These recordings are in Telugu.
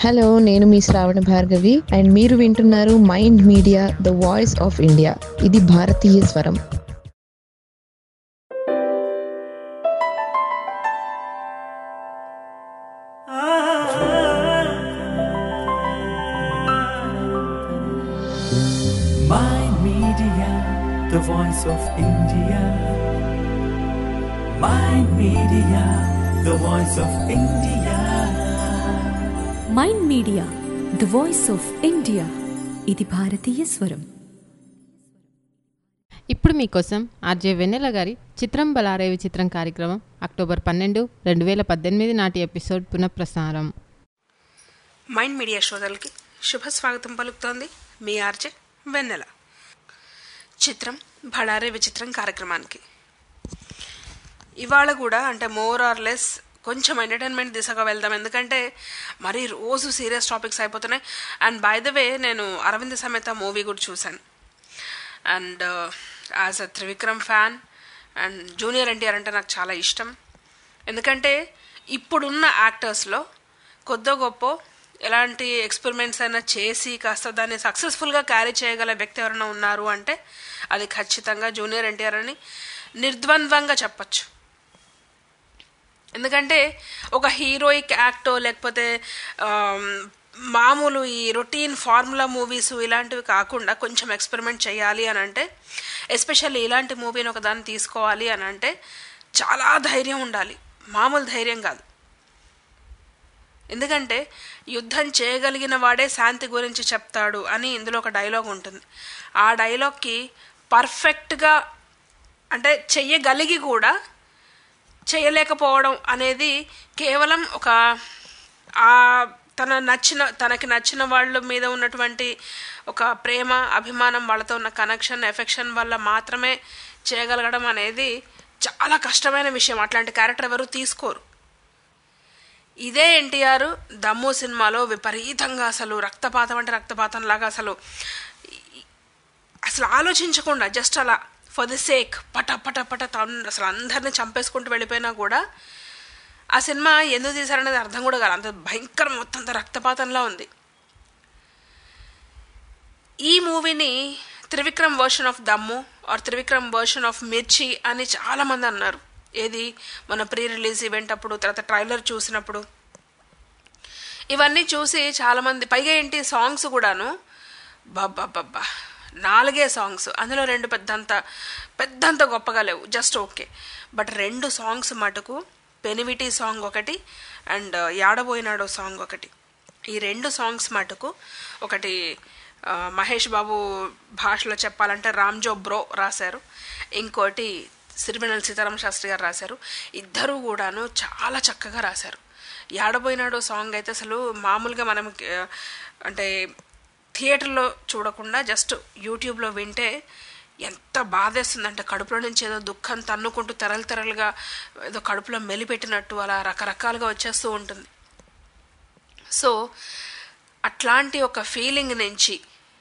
హలో నేను మీ శ్రావణ భార్గవి అండ్ మీరు వింటున్నారు mind media the voice of India ఇది భారతీయ స్వరం Mind Media, the voice of India. Mind Media, the voice of India. Mind media the voice of India ఇది భారతీయ స్వరం ఇప్పుడు మీకోసం ఆర్జే వెన్నెల గారి చిత్రం బలారేవి చిత్రం కార్యక్రమం అక్టోబర్ పన్నెండు రెండు వేల పద్దెనిమిది నాటి ఎపిసోడ్ పునఃప్రసారం మైండ్ మీడియా శ్రోతలకి శుభ స్వాగతం పలుకుతోంది మీ ఆర్జే వెన్నెల చిత్రం భడారే విచిత్రం కార్యక్రమానికి ఇవాళ కూడా అంటే మోర్ ఆర్ లెస్ కొంచెం ఎంటర్టైన్మెంట్ దిశగా వెళ్దాం ఎందుకంటే మరీ రోజు సీరియస్ టాపిక్స్ అయిపోతున్నాయి అండ్ బై ద వే నేను అరవింద్ సమేత మూవీ కూడా చూశాను and as a Trivikram fan and junior NTR అంటే నాకు చాలా ఇష్టం ఎందుకంటే ఇప్పుడున్న యాక్టర్స్లో కొద్దో గొప్ప ఎలాంటి ఎక్స్పెరిమెంట్స్ అయినా చేసి కాస్త దాన్ని సక్సెస్ఫుల్గా క్యారీ చేయగల వ్యక్తి ఎవరైనా ఉన్నారు అంటే అది ఖచ్చితంగా జూనియర్ ఎన్టీఆర్ అని నిర్ద్వంద్వంగా చెప్పచ్చు ఎందుకంటే ఒక హీరోయిక్ యాక్టో లేకపోతే ఆమ్, మామూలు ఈ రొటీన్ ఫార్ములా మూవీస్ ఇలాంటివి కాకుండా కొంచెం ఎక్స్పెరిమెంట్ చేయాలి అని అంటే ఎస్పెషల్లీ ఇలాంటి మూవీని ఒక దాన్ని తీసుకోవాలి అని అంటే చాలా ధైర్యం ఉండాలి మామూలు ధైర్యం కాదు ఎందుకంటే యుద్ధం చేయగలిగిన వాడే శాంతి గురించి చెప్తాడు అని ఇందులో ఒక డైలాగ్ ఉంటుంది ఆ డైలాగ్కి పర్ఫెక్ట్గా అంటే చెయ్యగలిగి కూడా చేయలేకపోవడం అనేది కేవలం ఒక ఆ తన నచ్చిన తనకి నచ్చిన వాళ్ళ మీద ఉన్నటువంటి ఒక ప్రేమ అభిమానం వాళ్ళతో ఉన్న కనెక్షన్ ఎఫెక్షన్ వల్ల మాత్రమే చేయగలగడం అనేది చాలా కష్టమైన విషయం అట్లాంటి క్యారెక్టర్ ఎవరు తీసుకోరు ఇదే ఎన్టీఆర్ దమ్ము సినిమాలో విపరీతంగా అసలు రక్తపాతం అంటే రక్తపాతం లాగా అసలు అసలు ఆలోచించకుండా జస్ట్ అలా ఫర్ ది సేక్ పట పట పట తన్- అసలు అందరిని చంపేసుకుంటూ వెళ్ళిపోయినా కూడా ఆ సినిమా ఎందుకు తీశారనేది అర్థం కూడా కాదు అంత భయంకరం మొత్తం అంత రక్తపాతంలా ఉంది ఈ మూవీని Trivikram version of Dammu or Trivikram version of Mirchi అని చాలామంది అన్నారు ఏది మన ప్రీ రిలీజ్ ఈవెంట్ అప్పుడు తర్వాత ట్రైలర్ చూసినప్పుడు ఇవన్నీ చూసి చాలామంది పైగా ఏంటి సాంగ్స్ కూడాను బాబ్బా నాలుగే సాంగ్స్ అందులో రెండు పెద్దంత పెద్దంత గొప్పగా లేవు జస్ట్ ఓకే బట్ రెండు సాంగ్స్ మటుకు పెనివిటి సాంగ్ ఒకటి అండ్ యాడబోయినాడో సాంగ్ ఒకటి ఈ రెండు సాంగ్స్ మటుకు ఒకటి ఆ, మహేష్ బాబు భాషలో చెప్పాలంటే రామ్జో బ్రో రాశారు ఇంకోటి సిరివెనల్ సీతారామ శాస్త్రి గారు రాశారు ఇద్దరూ కూడాను చాలా చక్కగా రాశారు యాడబోయినాడో సాంగ్ అయితే అసలు మామూలుగా మనం ఆ, అంటే థియేటర్లో చూడకుండా జస్ట్ యూట్యూబ్లో వింటే ఎంత బాధేస్తుందంటే కడుపులో నుంచి ఏదో దుఃఖం తన్నుకుంటూ తెరలు తెరలుగా ఏదో కడుపులో మెలిపెట్టినట్టు అలా రకరకాలుగా వచ్చేస్తూ ఉంటుంది సో అట్లాంటి ఒక ఫీలింగ్ నుంచి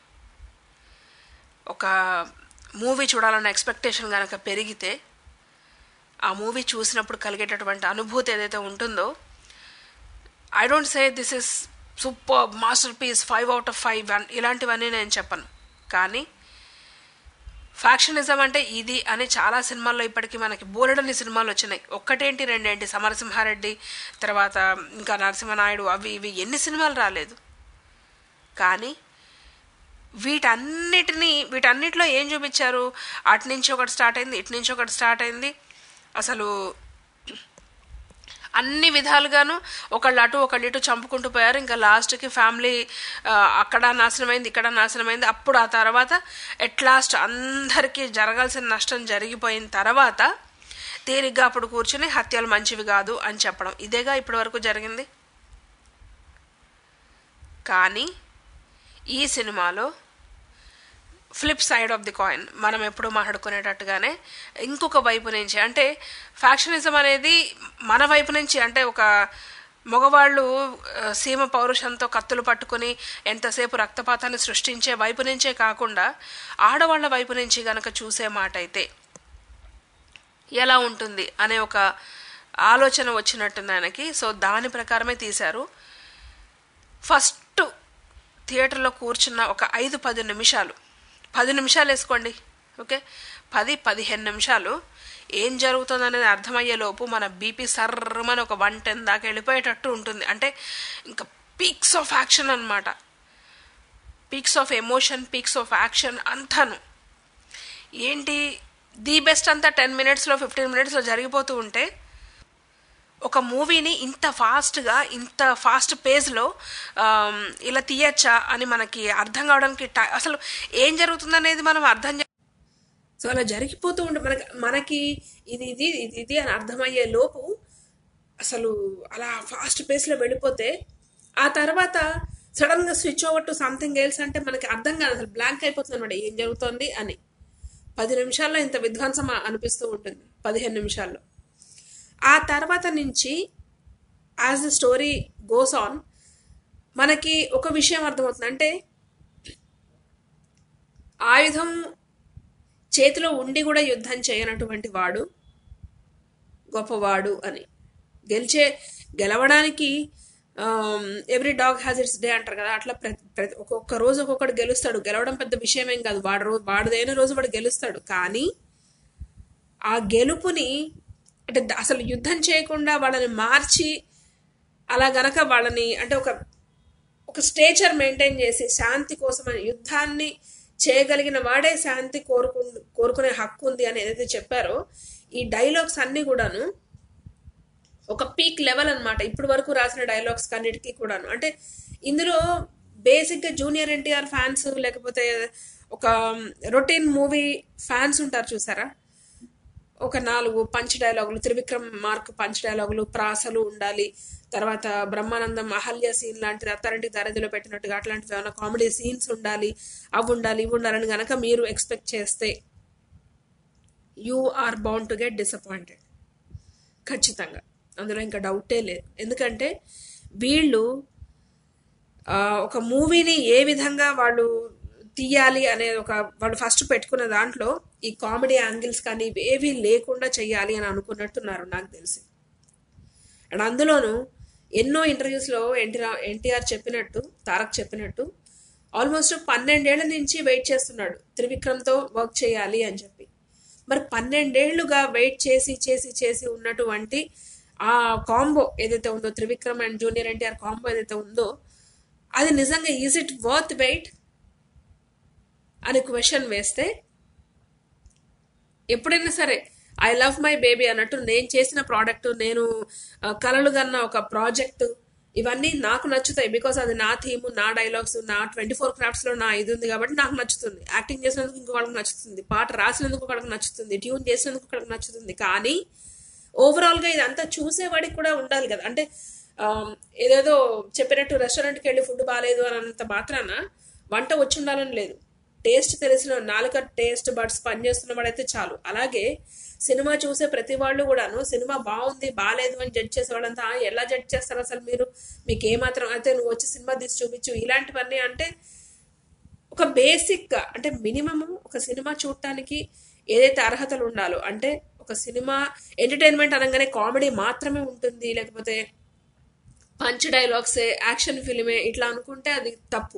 ఒక మూవీ చూడాలన్న ఎక్స్పెక్టేషన్ కనుక పెరిగితే ఆ మూవీ చూసినప్పుడు కలిగేటటువంటి అనుభూతి ఏదైతే ఉంటుందో I don't say this is super master piece five out of five ఇలాంటివన్నీ నేను చెప్పను కానీ ఫ్యాక్షనిజం అంటే ఇది అని చాలా సినిమాల్లో ఇప్పటికీ మనకి బోలెడని సినిమాలు వచ్చినాయి ఒక్కటేంటి రెండేంటి సమరసింహారెడ్డి తర్వాత ఇంకా నరసింహనాయుడు అవి ఇవి ఎన్ని సినిమాలు రాలేదు కానీ వీటన్నిటిని వీటన్నిటిలో ఏం చూపించారు అటు నుంచి ఒకటి స్టార్ట్ అయింది ఇటు నుంచి ఒకటి స్టార్ట్ అయింది అసలు అన్ని విధాలుగాను ఒకళ్ళు అటు ఒకళ్ళు ఇటు చంపుకుంటూ పోయారు ఇంకా లాస్ట్కి ఫ్యామిలీ ఆ, అక్కడ నాశనమైంది ఇక్కడ నాశనమైంది అప్పుడు ఆ తర్వాత ఎట్ లాస్ట్ అందరికీ జరగాల్సిన నష్టం జరిగిపోయిన తర్వాత తేలిగ్గా అప్పుడు కూర్చుని హత్యలు మంచివి కాదు అని చెప్పడం ఇదేగా ఇప్పటి వరకు జరిగింది కానీ ఈ సినిమాలో flip side of the coin మనం ఎప్పుడు మాట్లాడుకునేటట్టుగానే ఇంకొక వైపు నుంచి అంటే ఫ్యాక్షనిజం అనేది మన వైపు నుంచి అంటే ఒక మగవాళ్ళు ఆ, సీమ పౌరుషంతో కత్తులు పట్టుకుని ఎంతసేపు రక్తపాతాన్ని సృష్టించే వైపు నుంచే కాకుండా ఆడవాళ్ళ వైపు నుంచి గనక చూసే మాట అయితే ఎలా ఉంటుంది అనే ఒక ఆలోచన వచ్చినట్టుంది ఆయనకి సో దాని ప్రకారమే తీశారు ఫస్ట్ థియేటర్లో కూర్చున్న ఒక ఐదు పది నిమిషాలు పది నిమిషాలు వేసుకోండి ఓకే పది పదిహేను నిమిషాలు ఏం జరుగుతుంది అనేది అర్థమయ్యేలోపు మన బీపీ సర్రమని ఒక వన్ టెన్ దాకా వెళ్ళిపోయేటట్టు ఉంటుంది అంటే ఇంకా పీక్స్ ఆఫ్ యాక్షన్ అనమాట peaks of emotion peaks of action అంతాను ఏంటి ది బెస్ట్ అంతా టెన్ మినిట్స్లో ఫిఫ్టీన్ మినిట్స్లో జరిగిపోతూ ఉంటే ఒక మూవీని ఇంత ఫాస్ట్గా ఇంత ఫాస్ట్ పేజ్లో ఇలా తీయచ్చా అని మనకి అర్థం కావడానికి టై- అసలు ఏం జరుగుతుందనేది మనం అర్థం చే సో అలా జరిగిపోతూ ఉంటే మనకి మనకి ఇది ఇది ఇది ఇది అని అర్థమయ్యే లోపు అసలు అలా ఫాస్ట్ పేస్లో వెళ్ళిపోతే ఆ తర్వాత సడన్గా switch over to something else అంటే మనకి అర్థం కాదు అసలు బ్లాంక్ అయిపోతుంది అనమాట ఏం జరుగుతోంది అని పది నిమిషాల్లో ఇంత విధ్వంసం అనిపిస్తూ ఉంటుంది పదిహేను నిమిషాల్లో ఆ తర్వాత నుంచి as the story goes on మనకి ఒక విషయం అర్థమవుతుంది అంటే ఆయుధం చేతిలో ఉండి కూడా యుద్ధం చేయనటువంటి వాడు గొప్పవాడు అని గెలిచే గెలవడానికి every dog has its day అంటారు కదా అట్లా ప్రతి ప్రతి ఒక్కొక్క రోజు ఒక్కొక్కడు గెలుస్తాడు గెలవడం పెద్ద విషయం ఏం కాదు వాడు రోజు వాడిదైన రోజు వాడు గెలుస్తాడు కానీ ఆ గెలుపుని అంటే ద- అసలు యుద్ధం చేయకుండా వాళ్ళని మార్చి అలా గనక వాళ్ళని అంటే ఒక ఒక స్టేచర్ మెయింటైన్ చేసి శాంతి కోసం అని యుద్ధాన్ని చేయగలిగిన వాడే శాంతి కోరుకు కోరుకునే హక్కు ఉంది అని ఏదైతే చెప్పారో ఈ డైలాగ్స్ అన్నీ కూడాను ఒక పీక్ లెవెల్ అన్నమాట ఇప్పటి వరకు రాసిన డైలాగ్స్ కన్నిటికీ కూడాను అంటే ఇందులో బేసిక్గా జూనియర్ ఎన్టీఆర్ ఫ్యాన్స్ లేకపోతే ఒక రొటీన్ మూవీ ఫ్యాన్స్ ఉంటారు చూసారా ఒక నాలుగు పంచ్ డైలాగులు త్రివిక్రమ్ మార్క్ పంచ్ డైలాగులు ప్రాసలు ఉండాలి తర్వాత బ్రహ్మానందం అహల్య సీన్ లాంటిది అత్తారింటికి దరిదిలో పెట్టినట్టుగా అట్లాంటివి ఏమైనా కామెడీ సీన్స్ ఉండాలి అవి ఉండాలి ఇవి ఉండాలని గనక మీరు ఎక్స్పెక్ట్ చేస్తే you are bound to get disappointed ఖచ్చితంగా అందులో ఇంకా డౌటే లేదు ఎందుకంటే వీళ్ళు ఆ, ఒక మూవీని ఏ విధంగా వాళ్ళు తీయాలి అనే ఒక వాళ్ళు ఫస్ట్ పెట్టుకున్న దాంట్లో ఈ కామెడీ యాంగిల్స్ కానీ ఏవి లేకుండా చెయ్యాలి అని అనుకున్నట్టున్నారు నాకు తెలిసి అండ్ అందులోనూ ఎన్నో ఇంటర్వ్యూస్లో ఎన్టీఆర్ ఎన్టీఆర్ చెప్పినట్టు తారక్ చెప్పినట్టు ఆల్మోస్ట్ పన్నెండేళ్ల నుంచి వెయిట్ చేస్తున్నాడు త్రివిక్రమ్తో వర్క్ చేయాలి అని చెప్పి మరి పన్నెండేళ్లుగా వెయిట్ చేసి చేసి చేసి ఉన్నటువంటి ఆ కాంబో ఏదైతే ఉందో Trivikram and junior NTR combo ఏదైతే ఉందో అది నిజంగా ఈజ్ ఇట్ వర్త్ వెయిట్ అని క్వశ్చన్ వేస్తే ఎప్పుడైనా సరే ఐ లవ్ మై బేబీ అన్నట్టు నేను చేసిన ప్రోడక్ట్ నేను ఆ, కలలు కన్న ఒక ప్రాజెక్టు ఇవన్నీ నాకు నచ్చుతాయి బికాస్ అది నా థీము నా డైలాగ్స్ నా ట్వంటీ ఫోర్ క్రాఫ్ట్స్లో నా ఇది ఉంది కాబట్టి నాకు నచ్చుతుంది యాక్టింగ్ చేసినందుకు ఇంకో వాళ్ళకి నచ్చుతుంది పాట రాసినందుకు ఒకళ్ళకి నచ్చుతుంది ట్యూన్ చేసినందుకు ఒకళ్ళకి నచ్చుతుంది కానీ ఓవరాల్గా ఇదంతా చూసేవాడికి కూడా ఉండాలి కదా అంటే ఆ, ఏదేదో చెప్పినట్టు రెస్టారెంట్కి వెళ్ళి ఫుడ్ బాగాలేదు అని అన్నంత మాత్రాన వంట వచ్చి ఉండాలని లేదు టేస్ట్ తెలిసిన నాలుక టేస్ట్ బడ్స్ పనిచేస్తున్న వాడైతే చాలు అలాగే సినిమా చూసే ప్రతి వాళ్ళు కూడాను సినిమా బాగుంది బాగాలేదు అని జడ్జ్ చేసే వాళ్ళంతా "ఆ, ఎలా జడ్జ్ చేస్తారు అసలు మీరు మీకు ఏమాత్రం అయితే నువ్వు వచ్చి సినిమా తీసి చూపించు ఇలాంటివన్నీ అంటే ఒక బేసిక్గా అంటే మినిమము ఒక సినిమా చూడటానికి ఏదైతే అర్హతలు ఉండాలో అంటే ఒక సినిమా ఎంటర్టైన్మెంట్ అనగానే కామెడీ మాత్రమే ఉంటుంది లేకపోతే పంచ్ డైలాగ్సే యాక్షన్ ఫిల్మే ఇట్లా అనుకుంటే అది తప్పు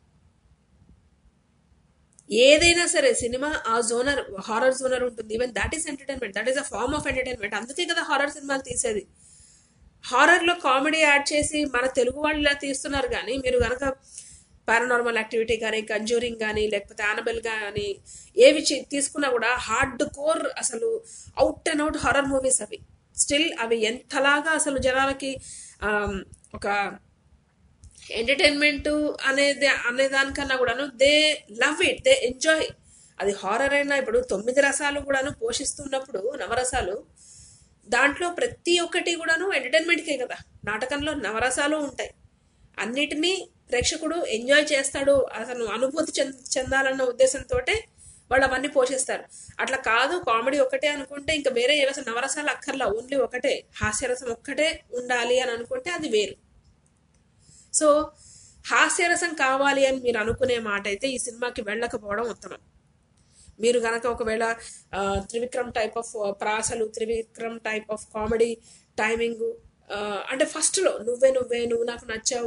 ఏదైనా సరే సినిమా ఆ జోనర్ హారర్ జోనర్ ఉంటుంది even that is entertainment that is a form of entertainment అందుకే కదా హారర్ సినిమాలు తీసేది హారర్లో కామెడీ యాడ్ చేసి మన తెలుగు వాళ్ళు ఇలా తీస్తున్నారు కానీ మీరు కనుక పారానార్మల్ యాక్టివిటీ కానీ కంజూరింగ్ కానీ లేకపోతే యానబెల్ కానీ ఏవి చి- తీసుకున్నా కూడా హార్డ్ కోర్ అసలు out and out horror movies అవి స్టిల్ అవి ఎంతలాగా అసలు జనాలకి ఆమ్, ఒక ఎంటర్టైన్మెంట్ అనేది అనే దానికన్నా కూడాను they love it they enjoy అది హారర్ అయినా ఇప్పుడు తొమ్మిది రసాలు కూడాను పోషిస్తున్నప్పుడు నవరసాలు దాంట్లో ప్రతి ఒక్కటి కూడాను ఎంటర్టైన్మెంట్కే కదా నాటకంలో నవరసాలు ఉంటాయి అన్నిటినీ ప్రేక్షకుడు ఎంజాయ్ చేస్తాడు అతను అనుభూతి చెంద చెందాలన్న ఉద్దేశంతో వాళ్ళు అవన్నీ పోషిస్తారు అట్లా కాదు కామెడీ ఒకటే అనుకుంటే ఇంకా వేరే ఏ అసలు నవరసాలు అక్కర్లా ఓన్లీ ఒకటే హాస్యరసం ఒక్కటే ఉండాలి అని అనుకుంటే అది వేరు సో హాస్యరసం కావాలి అని మీరు అనుకునే మాట అయితే ఈ సినిమాకి వెళ్ళకపోవడం ఉత్తమం మీరు గనక ఒకవేళ ఆ, త్రివిక్రమ్ టైప్ ఆఫ్ ప్రాసలు Trivikram type of comedy timing అంటే ఫస్ట్లో నువ్వే నువ్వే నువ్వు నాకు నచ్చావు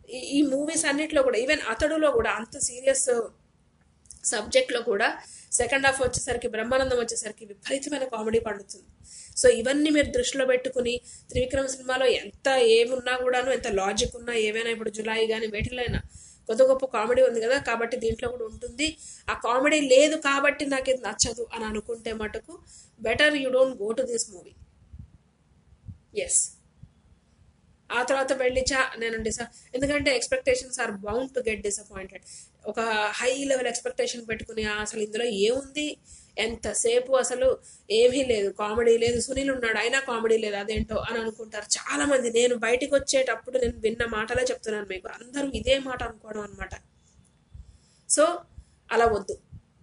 ఈ- ఈ మూవీస్ అన్నిట్లో కూడా ఈవెన్ అతడులో కూడా అంత సీరియస్ సబ్జెక్ట్లో కూడా సెకండ్ హాఫ్ వచ్చేసరికి బ్రహ్మానందం వచ్చేసరికి విపరీతమైన కామెడీ పండుతుంది సో ఇవన్నీ మీరు దృష్టిలో పెట్టుకుని త్రివిక్రమ్ సినిమాలో ఎంత ఏమున్నా కూడాను ఎంత లాజిక్ ఉన్నా ఏవైనా ఇప్పుడు జులాయి కానీ వేటిలో అయినా కొత్త గొప్ప కామెడీ ఉంది కదా కాబట్టి దీంట్లో కూడా ఉంటుంది ఆ కామెడీ లేదు కాబట్టి నాకు ఇది నచ్చదు అని అనుకుంటే మటుకు better you don't go to this movie ఎస్ ఆ తర్వాత వెళ్ళి చా నేను డిస ఎందుకంటే expectations are bound to get disappointed ఒక హై లెవెల్ ఎక్స్పెక్టేషన్ పెట్టుకుని "ఆ, అసలు ఇందులో ఏముంది ఎంతసేపు అసలు ఏమీ లేదు కామెడీ లేదు సునీల్ ఉన్నాడు అయినా కామెడీ లేదు అదేంటో అని అనుకుంటారు చాలా మంది నేను బయటికి వచ్చేటప్పుడు నేను విన్న మాటలే చెప్తున్నాను మీకు అందరూ ఇదే మాట అనుకోవడం అనమాట సో అలా వద్దు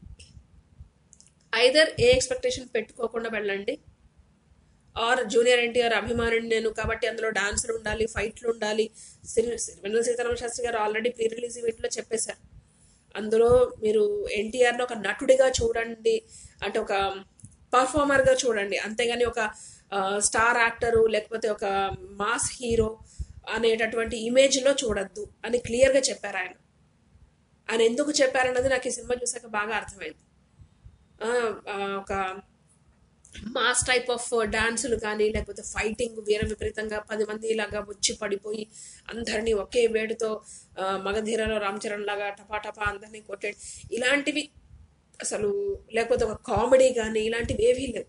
ఐదర్ ఏ ఎక్స్పెక్టేషన్ పెట్టుకోకుండా వెళ్ళండి ఆర్ జూనియర్ ఎన్టీఆర్ అభిమానుని నేను కాబట్టి అందులో డాన్సులు ఉండాలి ఫైట్లు ఉండాలి సిరి సిరివెన్నెల సీతారామ శాస్త్రి గారు ఆల్రెడీ ప్రీ రిలీజ్ ఈవెంట్లో చెప్పేశారు అందులో మీరు ఎన్టీఆర్ని ఒక నటుడిగా చూడండి అంటే ఒక పర్ఫార్మర్గా చూడండి అంతేగాని ఒక స్టార్ యాక్టరు లేకపోతే ఒక మాస్ హీరో అనేటటువంటి ఇమేజ్లో చూడొద్దు అని క్లియర్గా చెప్పారు ఆయన ఆయన ఎందుకు చెప్పారన్నది నాకు ఈ సినిమా చూసాక బాగా అర్థమైంది ఆ, ఆ, ఒక మాస్ టైప్ ఆఫ్ డాన్సులు కానీ లేకపోతే ఫైటింగ్ వీర విపరీతంగా పది మంది ఇలాగా వచ్చి పడిపోయి అందరినీ ఒకే వేడితో ఆ, మగధీరలో రామ్ చరణ్ లాగా టపాటపా అందరినీ కొట్టాడు ఇలాంటివి అసలు లేకపోతే ఒక కామెడీ కానీ ఇలాంటివి ఏవీ లేవు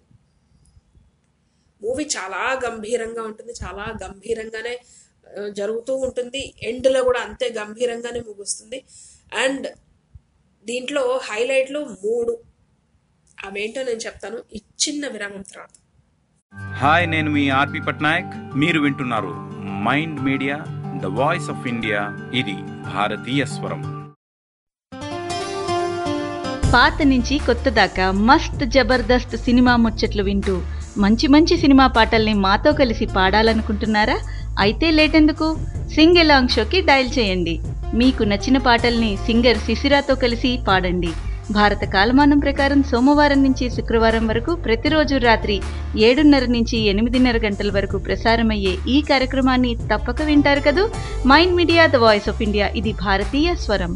మూవీ చాలా గంభీరంగా ఉంటుంది చాలా గంభీరంగానే ఆ, జరుగుతూ ఉంటుంది ఎండ్లో కూడా అంతే గంభీరంగానే ముగుస్తుంది అండ్ దీంట్లో హైలైట్లు మూడు అవేంటో నేను చెప్తాను ఈ చిన్న విరామం తర్వాత హాయ్ నేను మీ ఆర్పి పట్నాయక్ మీరు వింటున్నారు mind media the voice of India ఇది భారతీయ స్వరం పాత నుంచి కొత్త దాకా మస్త్ జబర్దస్త్ సినిమా ముచ్చట్లు వింటూ మంచి మంచి సినిమా పాటల్ని మాతో కలిసి పాడాలనుకుంటున్నారా అయితే లేటెందుకు సింగ్ ఎలాంగ్ షోకి డయల్ చేయండి మీకు నచ్చిన పాటల్ని సింగర్ శిశిరాతో కలిసి పాడండి భారత కాలమానం ప్రకారం సోమవారం నుంచి శుక్రవారం వరకు ప్రతిరోజు రాత్రి ఏడున్నర నుంచి ఎనిమిదిన్నర గంటల వరకు ప్రసారమయ్యే ఈ కార్యక్రమాన్ని తప్పక వింటారు కదూ mind media the voice of India ఇది భారతీయ స్వరం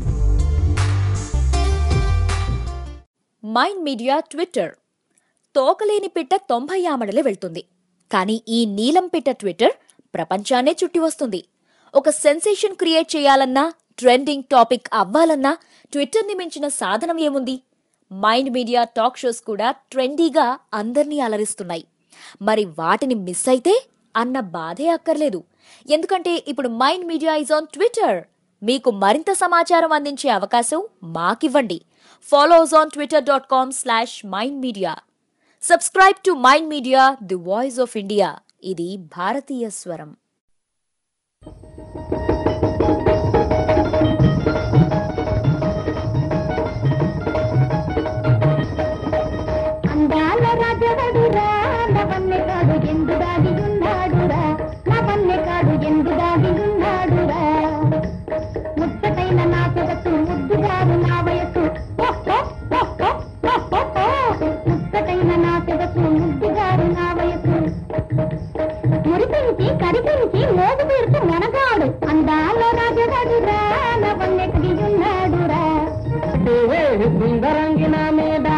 మైండ్ మీడియా ట్విట్టర్ తోకలేని పిట్ట తొంభై ఆమడలే వెళ్తుంది కానీ ఈ నీలం పిట్ట ట్విట్టర్ ప్రపంచాన్నే చుట్టి వస్తుంది ఒక సెన్సేషన్ క్రియేట్ చేయాలన్నా ట్రెండింగ్ టాపిక్ అవ్వాలన్నా ట్విట్టర్ని మించిన సాధనం ఏముంది మైండ్ మీడియా టాక్ షోస్ కూడా ట్రెండీగా అందర్నీ అలరిస్తున్నాయి మరి వాటిని మిస్ అయితే అన్న బాధే అక్కర్లేదు ఎందుకంటే ఇప్పుడు mind media is on Twitter మీకు మరింత సమాచారం అందించే అవకాశం మాకివ్వండి follow us on Twitter dot com slash mind media subscribe to mind media the voice of India ఇది భారతీయ స్వరం అందాల రాజవడురా నవన్నెకాడు ఎందు దాగి ఉన్నాడురా నవన్నెకాడు ఎందు దాగి ఉన్నాడురా ముచ్చటైన నా సొగసు ముద్దుగారు నా వయసు ఓ, ఓ, ఓ, ఓ, ఓ, ఓ, ఓ. ముచ్చటైన నా సొగసు ముద్దుగారు నా వయసు మురిపించి కరిపించి మోగు తీర్చు మనగాడు అందాల రాజవడురా నవన్నెకడి ఉన్నాడురా సుందరంగిన మీద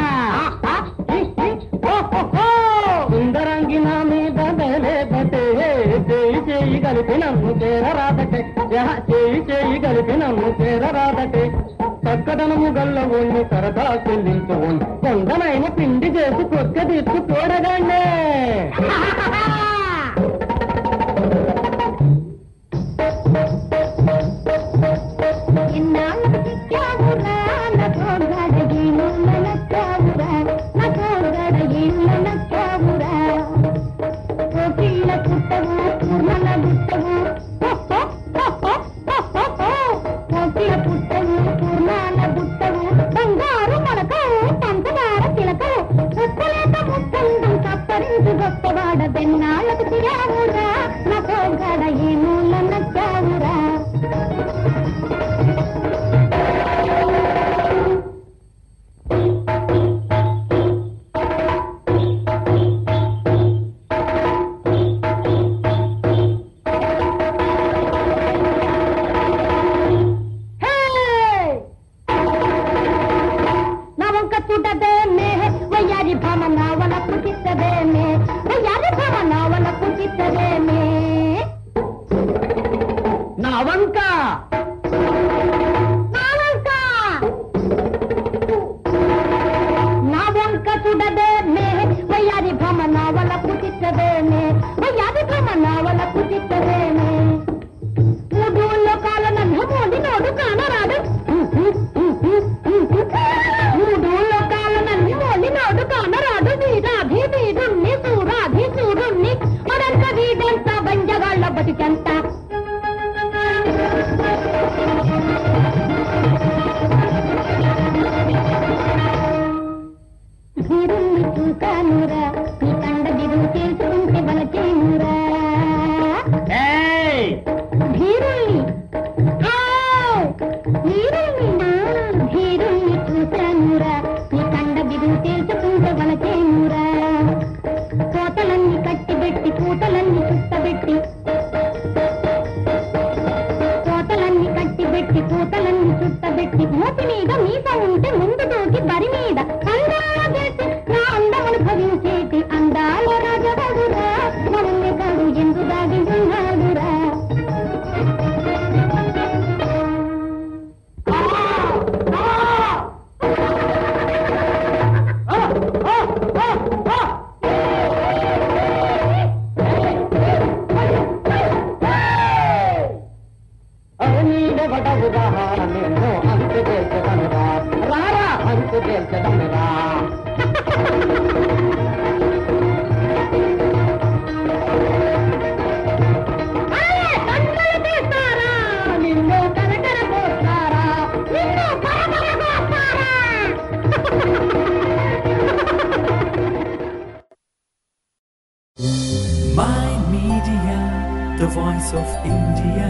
సుందరంగిన మీద బతే చేయి చేయి కలిపి నన్ను చేరరాదటే యహ, చేయి చేయి కలిపి నన్ను చేరరాదటే చక్కదనము గల్ల ఒండి సరదా చెల్లించు ఒండి కొందనైన పిండి చేసి కొక్క తీర్చు చూడగానే ఎన్నాళ్ళకు చిక్కావురా నా తోడుగాడ ఏమో నచ్చావురా నా తోడుగాడ ఏమో నచ్చావురా కోకిళ్ళ పుట్టవు పూర్ణల గుట్టవు కోకిళ్ళ పుట్టవు పూర్ణాల గుట్టవు బంగారు మొలకవు పంచదార చిలకవు ఉప్పలేక ముక్కందం కప్పరించి గొప్పవాడ వెన్న నా వంక చూడదేనే వయ్యాది భ్రమ నా వల్ల పుట్టించదేనే వయ్యాది భ్రమ నా వల్ల పుట్టించదేనే మూడు లోకాల నన్ను మోడి నోడు కానరాడు మూడు లోకాల నన్ను మోడి నోడు కానరాడు వీరాధి వీరుణ్ణి సూరాధి సూరుణ్ణి మరంత వీడంత బంజగాళ్ళ బతికెంత వీరుణ్ణి చూశానురా నీ కండ దిగు చేసుకుంటే బలచేనురా ధీరుణ్ణి ఆ! వీరుణ్ణి నా ధీరుణ్ణి చూశానురా నీ కండ దిగు చేసుకుంటే బలచేనురా కోతలన్నీ కట్టిబెట్టి పూటలన్నీ చుట్టబెట్టి కోతలన్నీ కట్టిబెట్టి పూతలన్నీ చుట్టబెట్టి మూతి మీద మీస ఉంటే ముందు దూకి బరి మీద అందాల చేసి నా అందమును భవించేటి అందాల రాజవడురా మనల్ని కాదు ఎందు దాగి ఉన్నాడురా నీడ పడవురా నిన్ను అంతు చేర్చదనురా రారా అంతు చేర్చదనురా కన్నులు తీస్తారా నిన్ను కరకర పోస్తారా నిన్ను కరకర పోస్తారా My Media, the voice of India.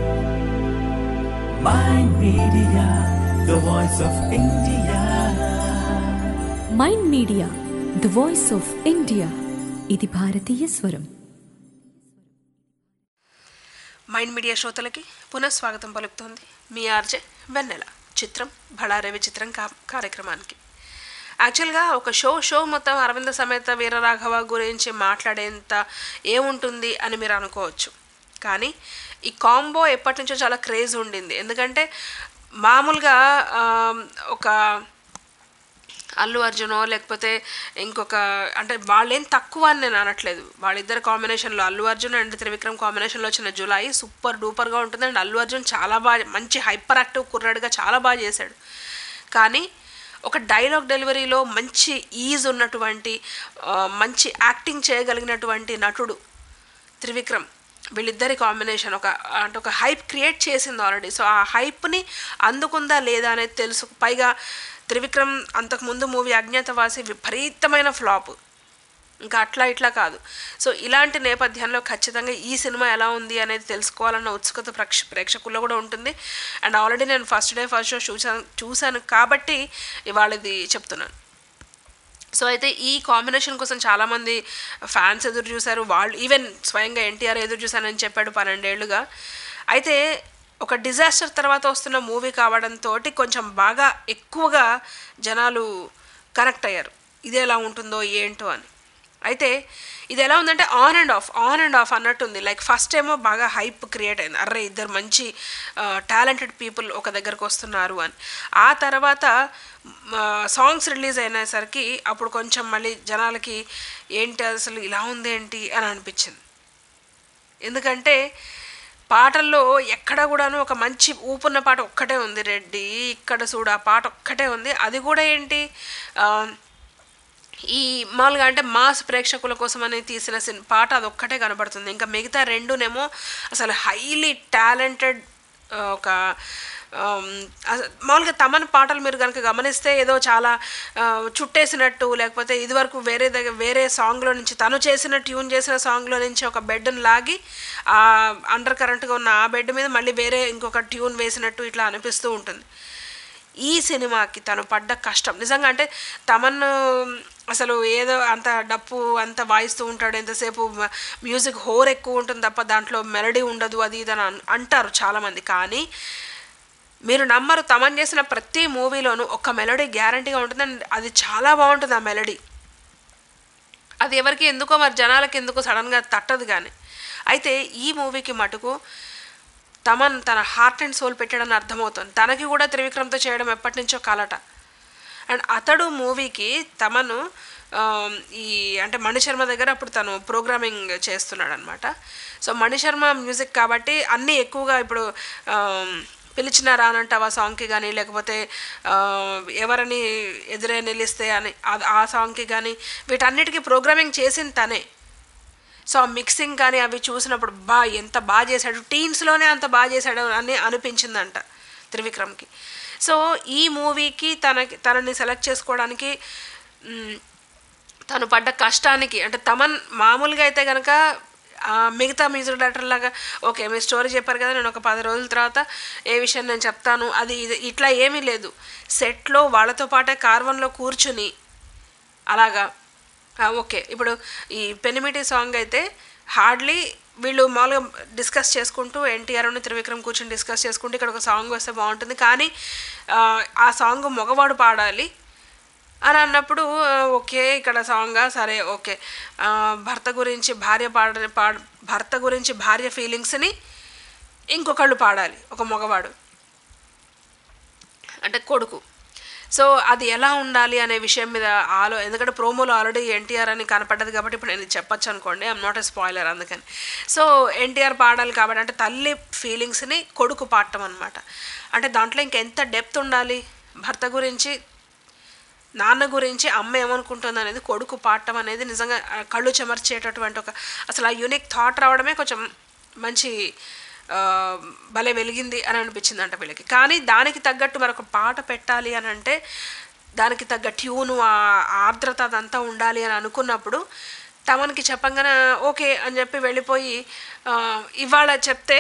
My Media, the voice of India. Mind media the voice of India ఇది భారతీయ స్వరం మైండ్ మీడియా శ్రోతలకి పునఃస్వాగతం పలుకుతోంది మీ ఆర్జే వెన్నెల చిత్రం బళారవి చిత్రం కా కార్యక్రమానికి యాక్చువల్గా ఒక షో షో మొత్తం అరవింద సమేత వీరరాఘవ గురించి మాట్లాడేంత ఏముంటుంది అని మీరు అనుకోవచ్చు కానీ ఈ కాంబో ఎప్పటి నుంచో చాలా క్రేజ్ ఉండింది ఎందుకంటే మామూలుగా ఆ, ఒక అల్లు అర్జునో లేకపోతే ఇంకొక అంటే వాళ్ళేం తక్కువ అని నేను అనట్లేదు వాళ్ళిద్దరు కాంబినేషన్లో అల్లు అర్జున్ అండ్ త్రివిక్రమ్ కాంబినేషన్లో వచ్చిన జులాయి సూపర్ డూపర్గా ఉంటుంది అండ్ అల్లు అర్జున్ చాలా బాగా మంచి హైపర్ యాక్టివ్ కుర్రాడుగా చాలా బాగా చేశాడు కానీ ఒక డైలాగ్ డెలివరీలో మంచి ఈజ్ ఉన్నటువంటి ఆ, మంచి యాక్టింగ్ చేయగలిగినటువంటి నటుడు త్రివిక్రమ్ వీళ్ళిద్దరి కాంబినేషన్ ఒక అంటే ఒక హైప్ క్రియేట్ చేసింది ఆల్రెడీ సో ఆ హైప్ని అందుకుందా లేదా అనేది తెలుసు పైగా త్రివిక్రమ్ అంతకుముందు మూవీ అజ్ఞాతవాసి విపరీతమైన ఫ్లాప్ ఇంకా అట్లా ఇట్లా కాదు సో ఇలాంటి నేపథ్యంలో ఖచ్చితంగా ఈ సినిమా ఎలా ఉంది అనేది తెలుసుకోవాలన్న ఉత్సుకత ప్రేక్ష ప్రేక్షకుల్లో కూడా ఉంటుంది అండ్ ఆల్రెడీ నేను ఫస్ట్ డే ఫస్ట్ షో చూసాను చూశాను కాబట్టి ఇవాళ ఇది చెప్తున్నాను సో అయితే ఈ కాంబినేషన్ కోసం చాలామంది ఫ్యాన్స్ ఎదురు చూశారు వాళ్ళు ఈవెన్ స్వయంగా ఎన్టీఆర్ ఎదురు చూశానని చెప్పాడు పన్నెండేళ్లుగా అయితే ఒక డిజాస్టర్ తర్వాత వస్తున్న మూవీ కావడంతో కొంచెం బాగా ఎక్కువగా జనాలు కనెక్ట్ అయ్యారు ఇది ఎలా ఉంటుందో ఏంటో అని అయితే ఇది ఎలా ఉందంటే on and off on and off అన్నట్టుంది లైక్ ఫస్ట్ ఏమో బాగా హైప్ క్రియేట్ అయింది అర్రే ఇద్దరు మంచి టాలెంటెడ్ పీపుల్ ఒక దగ్గరకు వస్తున్నారు అని ఆ తర్వాత సాంగ్స్ రిలీజ్ అయినేసరికి అప్పుడు కొంచెం మళ్ళీ జనాలకి ఏంటి అసలు ఇలా ఉంది ఏంటి అని అనిపించింది ఎందుకంటే పాటల్లో ఎక్కడ కూడాను ఒక మంచి ఊపున్న పాట ఒక్కటే ఉంది రెడ్డి ఇక్కడ చూడు ఆ పాట ఒక్కటే ఉంది అది కూడా ఏంటి ఆ, ఈ మామూలుగా అంటే మాస్ ప్రేక్షకుల కోసమని తీసిన సిన్ పాట అదొక్కటే కనబడుతుంది ఇంకా మిగతా రెండునేమో అసలు హైలీ టాలెంటెడ్ ఒక ఆమ్, అస- మామూలుగా తమన్ పాటలు మీరు కనుక గమనిస్తే ఏదో చాలా ఆ, చుట్టేసినట్టు లేకపోతే ఇదివరకు వేరే దగ్గర వేరే సాంగ్లో నుంచి తను చేసిన ట్యూన్ చేసిన సాంగ్లో నుంచి ఒక బెడ్ని లాగి ఆ అండర్ కరెంట్గా ఉన్న ఆ బెడ్ మీద మళ్ళీ వేరే ఇంకొక ట్యూన్ వేసినట్టు ఇట్లా అనిపిస్తూ ఉంటుంది ఈ సినిమాకి తను పడ్డ కష్టం నిజంగా అంటే తమను అసలు ఏదో అంత డప్పు అంత వాయిస్తూ ఉంటాడు ఎంతసేపు మ- మ్యూజిక్ హోర్ ఎక్కువ ఉంటుంది తప్ప దాంట్లో మెలడీ ఉండదు అది ఇది అని అన్- అంటారు చాలామంది కానీ మీరు నమ్మరు తమన్ చేసిన ప్రతి మూవీలోనూ ఒక మెలడీ గ్యారంటీగా ఉంటుంది అండ్ అది చాలా బాగుంటుంది ఆ మెలడీ అది ఎవరికి ఎందుకో మరి జనాలకి ఎందుకో సడన్గా తట్టదు కానీ అయితే ఈ మూవీకి మటుకు తమన్ తన హార్ట్ అండ్ సోల్ పెట్టాడని అర్థమవుతుంది తనకి కూడా త్రివిక్రమ్తో చేయడం ఎప్పటి నుంచో కలట అండ్ అతడు మూవీకి తమను ఆ, ఈ అంటే మణిశర్మ దగ్గర అప్పుడు తను ప్రోగ్రామింగ్ చేస్తున్నాడు అనమాట సో మణిశర్మ మ్యూజిక్ కాబట్టి అన్నీ ఎక్కువగా ఇప్పుడు ఆ, పిలిచిన రానంటావా సాంగ్కి కానీ లేకపోతే ఆ, ఎవరని ఎదురే నిలిస్తే అని ఆ- ఆ సాంగ్కి కానీ వీటన్నిటికీ ప్రోగ్రామింగ్ చేసింది తనే సో ఆ మిక్సింగ్ కానీ అవి చూసినప్పుడు బా ఎంత బాగా చేశాడు టీన్స్లోనే అంత బాగా చేశాడు అని అనిపించిందంట త్రివిక్రమ్కి సో ఈ మూవీకి తనకి తనని సెలెక్ట్ చేసుకోవడానికి మ్, తను పడ్డ కష్టానికి అంటే తమన్ మామూలుగా అయితే కనుక ఆ, మిగతా మ్యూజిక్ డైరెక్టర్ లాగా ఓకే మీరు స్టోరీ చెప్పారు కదా నేను ఒక పది రోజుల తర్వాత ఏ విషయం నేను చెప్తాను అది ఇది ఇట్లా ఏమీ లేదు సెట్లో వాళ్ళతో పాటే కార్వన్లో కూర్చుని అలాగా ఆ, ఓకే ఇప్పుడు ఈ పెనిమిటి సాంగ్ అయితే హార్డ్లీ వీళ్ళు మామూలుగా డిస్కస్ చేసుకుంటూ ఎన్టీఆర్ త్రివిక్రమ్ కూర్చొని డిస్కస్ చేసుకుంటూ ఇక్కడ ఒక సాంగ్ వస్తే బాగుంటుంది కానీ ఆ, ఆ సాంగ్ మగవాడు పాడాలి అని అన్నప్పుడు ఆ, ఓకే ఇక్కడ సాంగా సరే ఓకే ఆ, భర్త గురించి భార్య పాడ పాడ భర్త గురించి భార్య ఫీలింగ్స్ని ఇంకొకళ్ళు పాడాలి ఒక మగవాడు అంటే కొడుకు సో అది ఎలా ఉండాలి అనే విషయం మీద ఆలో ఎందుకంటే ప్రోమోలో ఆల్రెడీ ఎన్టీఆర్ అని కనపడ్డది కాబట్టి ఇప్పుడు నేను ఇది చెప్పొచ్చు అనుకోండి ఐఎమ్ నాట్ ఎ స్పాయిలర్ అందుకని సో ఎన్టీఆర్ పాడాలి కాబట్టి అంటే తల్లి ఫీలింగ్స్ని కొడుకు పాడటం అనమాట అంటే దాంట్లో ఇంకెంత డెప్త్ ఉండాలి భర్త గురించి నాన్న గురించి అమ్మ ఏమనుకుంటుంది అనేది కొడుకు పాడటం అనేది నిజంగా ఆ, కళ్ళు చెమర్చేటటువంటి ఒక అసలు ఆ యూనిక్ థాట్ రావడమే కొంచెం మంచి ఆ, భలే వెలిగింది అని అనిపించింది అంట వీళ్ళకి కానీ దానికి తగ్గట్టు మరొక పాట పెట్టాలి అని అంటే దానికి తగ్గ ట్యూను ఆ ఆర్ద్రత అదంతా ఉండాలి అని అనుకున్నప్పుడు తమనికి చెప్పంగానే ఓకే అని చెప్పి వెళ్ళిపోయి ఆ, ఇవాళ చెప్తే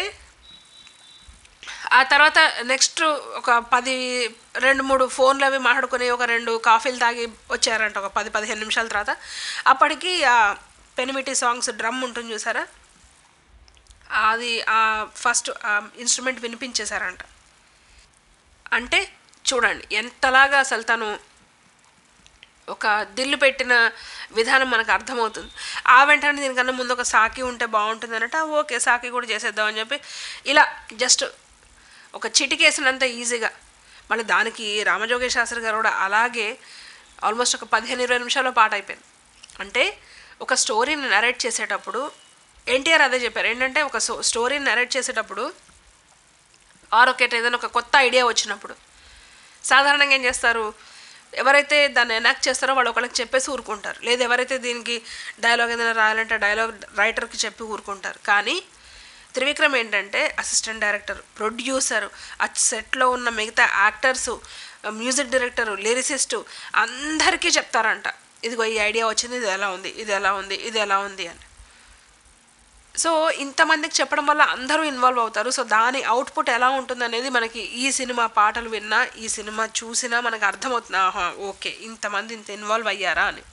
ఆ తర్వాత నెక్స్ట్ ఒక పది రెండు మూడు ఫోన్లు అవి మాట్లాడుకుని ఒక రెండు కాఫీలు తాగి వచ్చారంట ఒక పది పదిహేను నిమిషాల తర్వాత అప్పటికి ఆ పెనిమిటి సాంగ్స్ డ్రమ్ ఉంటుంది చూసారా అది ఆ ఫస్ట్ ఇన్స్ట్రుమెంట్ వినిపించేశారంట అంటే చూడండి ఎంతలాగా అసలు తను ఒక దిల్లు పెట్టిన విధానం మనకు అర్థమవుతుంది ఆ వెంటనే దీనికన్నా ముందు ఒక సాకి ఉంటే బాగుంటుంది అన్నట్టు "ఆ, ఓకే సాకి కూడా చేసేద్దాం అని చెప్పి ఇలా జస్ట్ ఒక చిటికేసినంత ఈజీగా మళ్ళీ దానికి రామజోగేశ్ శాస్త్రి గారు కూడా అలాగే ఆల్మోస్ట్ ఒక పదిహేను ఇరవై నిమిషాల్లో పాట అయిపోయింది అంటే ఒక స్టోరీని నరేట్ చేసేటప్పుడు ఎన్టీఆర్ అదే చెప్పారు ఏంటంటే ఒక స్టోరీని నరేట్ చేసేటప్పుడు ఆర్ ఒకటి ఏదైనా ఒక కొత్త ఐడియా వచ్చినప్పుడు సాధారణంగా ఏం చేస్తారు ఎవరైతే దాన్ని ఎనాక్ట్ చేస్తారో వాళ్ళు ఒకళ్ళకి చెప్పేసి ఊరుకుంటారు లేదు ఎవరైతే దీనికి డైలాగ్ ఏదైనా రాయాలంటే డైలాగ్ రైటర్కి చెప్పి ఊరుకుంటారు కానీ త్రివిక్రమ్ ఏంటంటే అసిస్టెంట్ డైరెక్టర్ ప్రొడ్యూసర్ ఆ సెట్లో ఉన్న మిగతా యాక్టర్సు మ్యూజిక్ డైరెక్టరు లిరిసిస్టు అందరికీ చెప్తారంట ఇదిగో ఈ ఐడియా వచ్చింది ఇది ఎలా ఉంది ఇది ఎలా ఉంది ఇది ఎలా ఉంది అని సో ఇంతమందికి చెప్పడం వల్ల అందరూ ఇన్వాల్వ్ అవుతారు సో దాని అవుట్పుట్ ఎలా ఉంటుంది అనేది మనకి ఈ సినిమా పాటలు విన్నా ఈ సినిమా చూసినా మనకు అర్థమవుతుంది ఆహా ఓకే ఇంతమంది ఇంత ఇన్వాల్వ్ అయ్యారా అని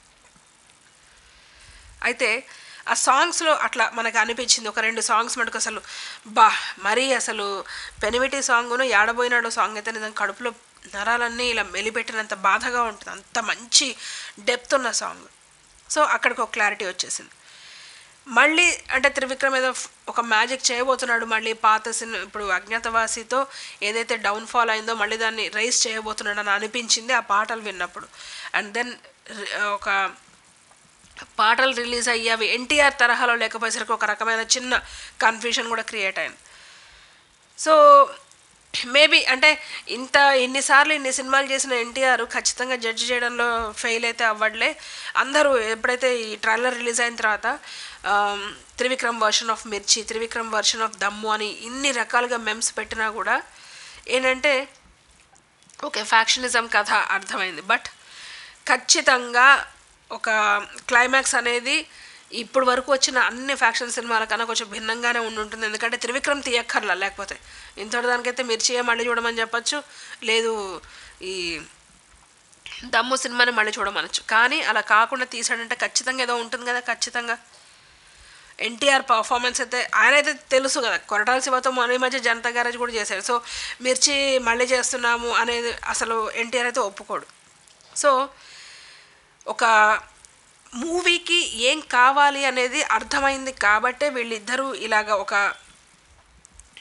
అయితే ఆ సాంగ్స్లో అట్లా మనకు అనిపించింది ఒక రెండు సాంగ్స్ మనకు అసలు బా మరీ అసలు పెనిమిటి సాంగ్ను ఏడబోయినాడు సాంగ్ అయితే నిజంగా కడుపులో నరాలన్నీ ఇలా మెలిపెట్టినంత బాధగా ఉంటుంది అంత మంచి డెప్త్ ఉన్న సాంగ్ సో అక్కడికి ఒక క్లారిటీ వచ్చేసింది మళ్ళీ అంటే త్రివిక్రమ్ ఏదో ఫ్- ఒక మ్యాజిక్ చేయబోతున్నాడు మళ్ళీ పాత సినిమా ఇప్పుడు అజ్ఞాతవాసితో ఏదైతే డౌన్ఫాల్ అయిందో మళ్ళీ దాన్ని రైస్ చేయబోతున్నాడు అని అనిపించింది ఆ పాటలు విన్నప్పుడు అండ్ దెన్ ఒక పాటలు రిలీజ్ అయ్యి అవి ఎన్టీఆర్ తరహాలో లేకపోయేసరికి ఒక రకమైన చిన్న కన్ఫ్యూషన్ కూడా క్రియేట్ అయింది సో మేబీ అంటే ఇంత ఇన్నిసార్లు ఇన్ని సినిమాలు చేసిన ఎన్టీఆర్ ఖచ్చితంగా జడ్జి చేయడంలో ఫెయిల్ అయితే అవ్వట్లే అందరూ ఎప్పుడైతే ఈ ట్రైలర్ రిలీజ్ అయిన తర్వాత ఆమ్, త్రివిక్రమ్ వర్షన్ ఆఫ్ మిర్చి త్రివిక్రమ్ వర్షన్ ఆఫ్ దమ్ము అని ఇన్ని రకాలుగా మెమ్స్ పెట్టినా కూడా ఏంటంటే ఓకే ఫ్యాక్షనిజం కథ అర్థమైంది బట్ ఖచ్చితంగా ఒక క్లైమాక్స్ అనేది ఇప్పుడు వరకు వచ్చిన అన్ని ఫ్యాక్షన్ సినిమాల కన్నా కొంచెం భిన్నంగానే ఉండి ఉంటుంది ఎందుకంటే త్రివిక్రమ్ తీయక్కర్లా లేకపోతే ఇంతటి దానికైతే మిర్చియే మళ్ళీ చూడమని చెప్పొచ్చు లేదు ఈ దమ్ము సినిమాని మళ్ళీ చూడమనొచ్చు కానీ అలా కాకుండా తీసాడంటే ఖచ్చితంగా ఏదో ఉంటుంది కదా ఖచ్చితంగా ఎన్టీఆర్ పర్ఫార్మెన్స్ అయితే ఆయన అయితే తెలుసు కదా కొరటాల శివతో మన ఈ మధ్య జనతా గ్యారేజ్ కూడా చేశారు సో మిర్చి మళ్ళీ చేస్తున్నాము అనేది అసలు ఎన్టీఆర్ అయితే ఒప్పుకోడు సో ఒక మూవీకి ఏం కావాలి అనేది అర్థమైంది కాబట్టే వీళ్ళిద్దరూ ఇలాగ ఒక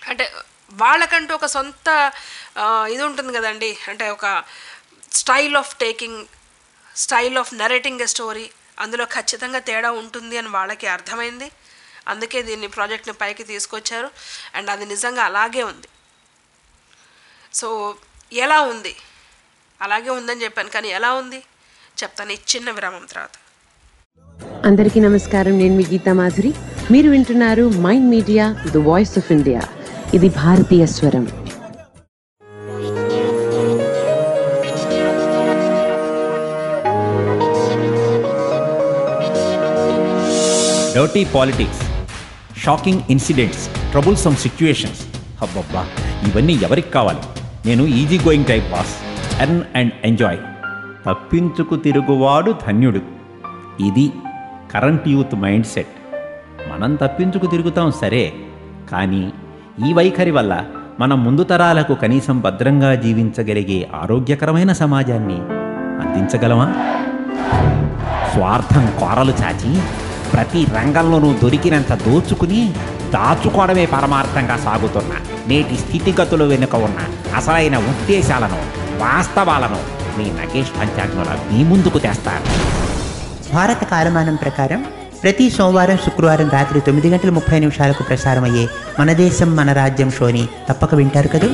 అంటే వాళ్ళకంటూ ఒక సొంత ఆ, ఇది ఉంటుంది కదండి అంటే ఒక style of taking style of narrating a story అందులో ఖచ్చితంగా తేడా ఉంటుంది అని వాళ్ళకి అర్థమైంది అందుకే దీన్ని ప్రాజెక్ట్ని పైకి తీసుకొచ్చారు అండ్ అది నిజంగా అలాగే ఉంది సో ఎలా ఉంది అలాగే ఉందని చెప్పాను కానీ ఎలా ఉంది చెప్తాను ఈ చిన్న విరామం తర్వాత అందరికీ నమస్కారం నేను మీ గీతా మాధురి మీరు వింటున్నారు mind media the voice of India ఇది భారతీయ స్వరం dirty politics shocking incidents troublesome situations అబ్బబ్బా ఇవన్నీ ఎవరికి కావాలి నేను easy going type boss earn and enjoy తప్పించుకు తిరుగువాడు ధన్యుడు ఇది కరెంట్ యూత్ మైండ్ సెట్ మనం తప్పించుకు తిరుగుతాం సరే కానీ ఈ వైఖరి వల్ల మనం ముందు తరాలకు కనీసం భద్రంగా జీవించగలిగే ఆరోగ్యకరమైన సమాజాన్ని అందించగలమా స్వార్థం కోరలు చాచి ప్రతి రంగంలోనూ దొరికినంత దోచుకుని దాచుకోవడమే పరమార్థంగా సాగుతున్న నేటి స్థితిగతులు వెనుక ఉన్న అసలైన ఉద్దేశాలను వాస్తవాలను మీ నగేష్ పంచాగ్నుల మీ ముందుకు తెస్తారు భారత కాలమానం ప్రకారం ప్రతి సోమవారం శుక్రవారం రాత్రి తొమ్మిది గంటల ముప్పై నిమిషాలకు ప్రసారమయ్యే మన దేశం మన రాజ్యం షోని తప్పక వింటారు కదూ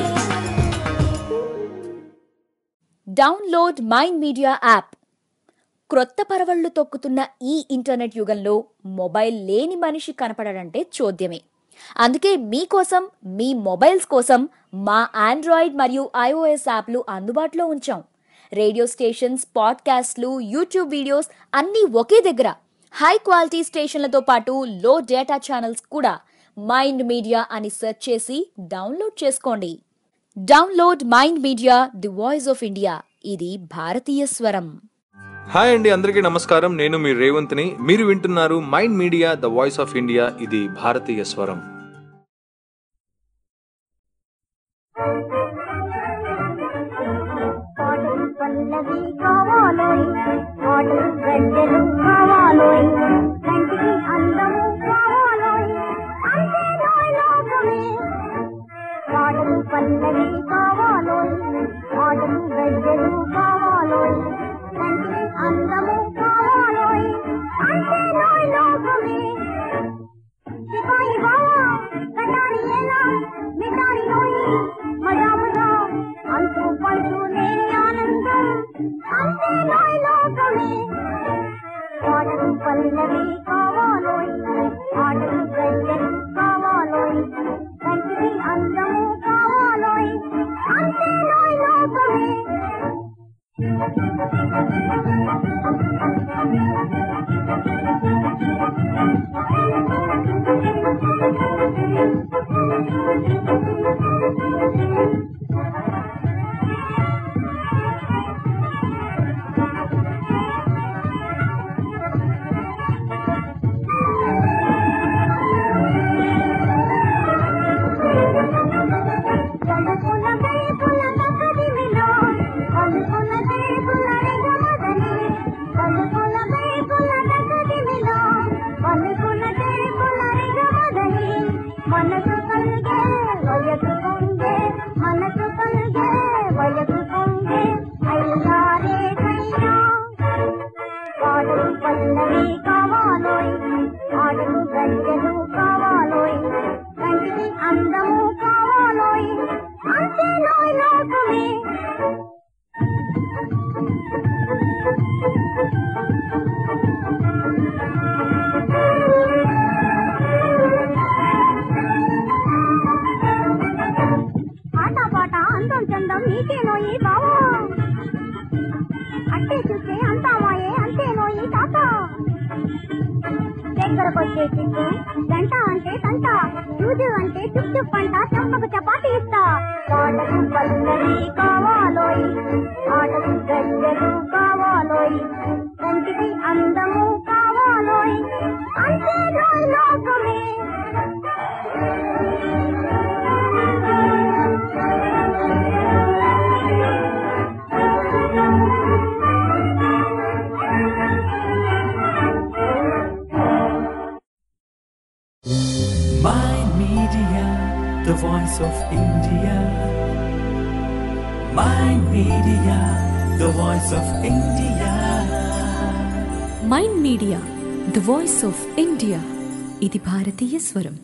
డౌన్లోడ్ మైండ్ మీడియా యాప్ క్రొత్త పరవళ్లు తొక్కుతున్న ఈ ఇంటర్నెట్ యుగంలో మొబైల్ లేని మనిషి కనపడడంటే చోద్యమే అందుకే మీకోసం మీ మొబైల్స్ కోసం మా ఆండ్రాయిడ్ మరియు ఐఓఎస్ యాప్లు అందుబాటులో ఉంచాం రేడియో స్టేషన్స్ పాడ్కాస్ట్లు యూట్యూబ్ వీడియోస్ అన్నీ ఒకే దగ్గర హై క్వాలిటీ స్టేషన్లతో పాటు లో డేటా ఛానల్స్ కూడా మైండ్ మీడియా అని సెర్చ్ చేసి డౌన్లోడ్ చేసుకోండి download mind media the voice of India ఇది భారతీయ స్వరం హాయ్ అండి అందరికీ నమస్కారం నేను మీ రేవంత్ని మీరు వింటున్నారు mind media the voice of India ఇది భారతీయ స్వరం పల్లవి కావాలోయ్ ఆటలు గడ్డలు కావాలోయ్ కంటికి అందము కావాలోయ్ అంతేనోయ్ లోకమే ఆటలు పల్లవి కావాలోయ్ ఆటలు గడ్డలు కావాలోయ్ కంటికి అందము కావాలోయ్ అంతేనోయ్ లోకమే సిపాయి బావా కటారి ఏలా మిటారి నోయి మజా మజా అంటూ పంటూ లేని ఆనందం అంతే నోయ్ లోకమే పాటలు పల్లవి కావాలోయ్ ఆటలు గడ్డలు కావాలోయ్ కంటికి అందము కావాలోయ్ అంతే నోయ్ లోకమే మనసు కల్గే వయసు పొంగే మనసు కల్గే వయసు పొంగే అయ్యారే కయ్యా పాటలు పల్లవి కావాలోయ్ ఆటలు గంటలు కావాలోయ్ కంటికి అందము కావాలోయ్ అంతే లోయ్ లోకమే ఆట పాట అందం చందం నీకేనోయి బావా అట్టే చూస్తే అంతా మాయే అంతేనోయి తాత దగ్గరకొచ్చే చిక్కు గంట అంటే తంట చూజు అంటే చుప్ చుప్ అంట చంపకు చపాతి ఇస్తా పాటకు పల్లవి కావాలోయ్ ఆటకు గజ్జలు కావాలోయ్ కంటికి అందము కావాలోయ్ అంతే లోయ్ లోకమే Mind Media, the voice of India. Mind Media, the voice of India. Mind media the voice of India ఇది భారతీయ స్వరం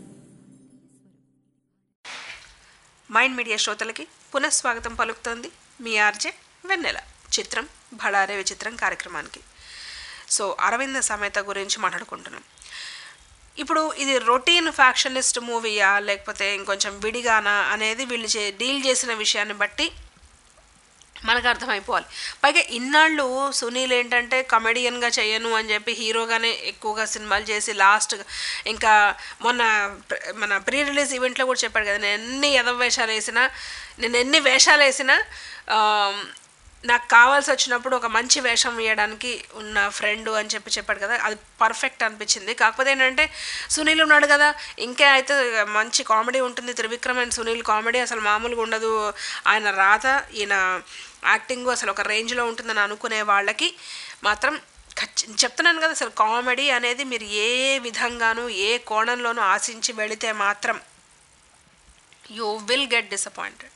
మైండ్ మీడియా శ్రోతలకి పునఃస్వాగతం పలుకుతోంది మీ ఆర్జే వెన్నెల చిత్రం భళారే విచిత్రం కార్యక్రమానికి సో అరవింద సమేత గురించి మాట్లాడుకుంటున్నాం ఇప్పుడు ఇది రొటీన్ ఫ్యాక్షనిస్ట్ మూవీయా లేకపోతే ఇంకొంచెం విడిగానా అనేది వీళ్ళు చే డీల్ చేసిన విషయాన్ని బట్టి మనకు అర్థమైపోవాలి పైగా ఇన్నాళ్ళు సునీల్ ఏంటంటే కమెడియన్గా చేయను అని చెప్పి హీరోగానే ఎక్కువగా సినిమాలు చేసి లాస్ట్ ఇంకా మొన్న ప్ర- మన ప్రీ రిలీజ్ ఈవెంట్లో కూడా చెప్పాడు కదా నేను ఎన్ని ఎదవ వేషాలు వేసినా నేను ఎన్ని వేషాలు వేసినా ఆ, నాకు కావాల్సి వచ్చినప్పుడు ఒక మంచి వేషం వేయడానికి ఉన్న ఫ్రెండ్ అని చెప్పి చెప్పాడు కదా అది పర్ఫెక్ట్ అనిపించింది కాకపోతే ఏంటంటే సునీల్ ఉన్నాడు కదా ఇంకే అయితే మంచి కామెడీ ఉంటుంది త్రివిక్రమ్ అండ్ సునీల్ కామెడీ అసలు మామూలుగా ఉండదు ఆయన రాత ఈయన యాక్టింగ్ అసలు ఒక రేంజ్లో ఉంటుందని అనుకునే వాళ్ళకి మాత్రం ఖచ్చి- చెప్తున్నాను కదా అసలు కామెడీ అనేది మీరు ఏ విధంగానూ ఏ కోణంలోనూ ఆశించి వెళితే మాత్రం యూ విల్ గెట్ డిసప్పాయింటెడ్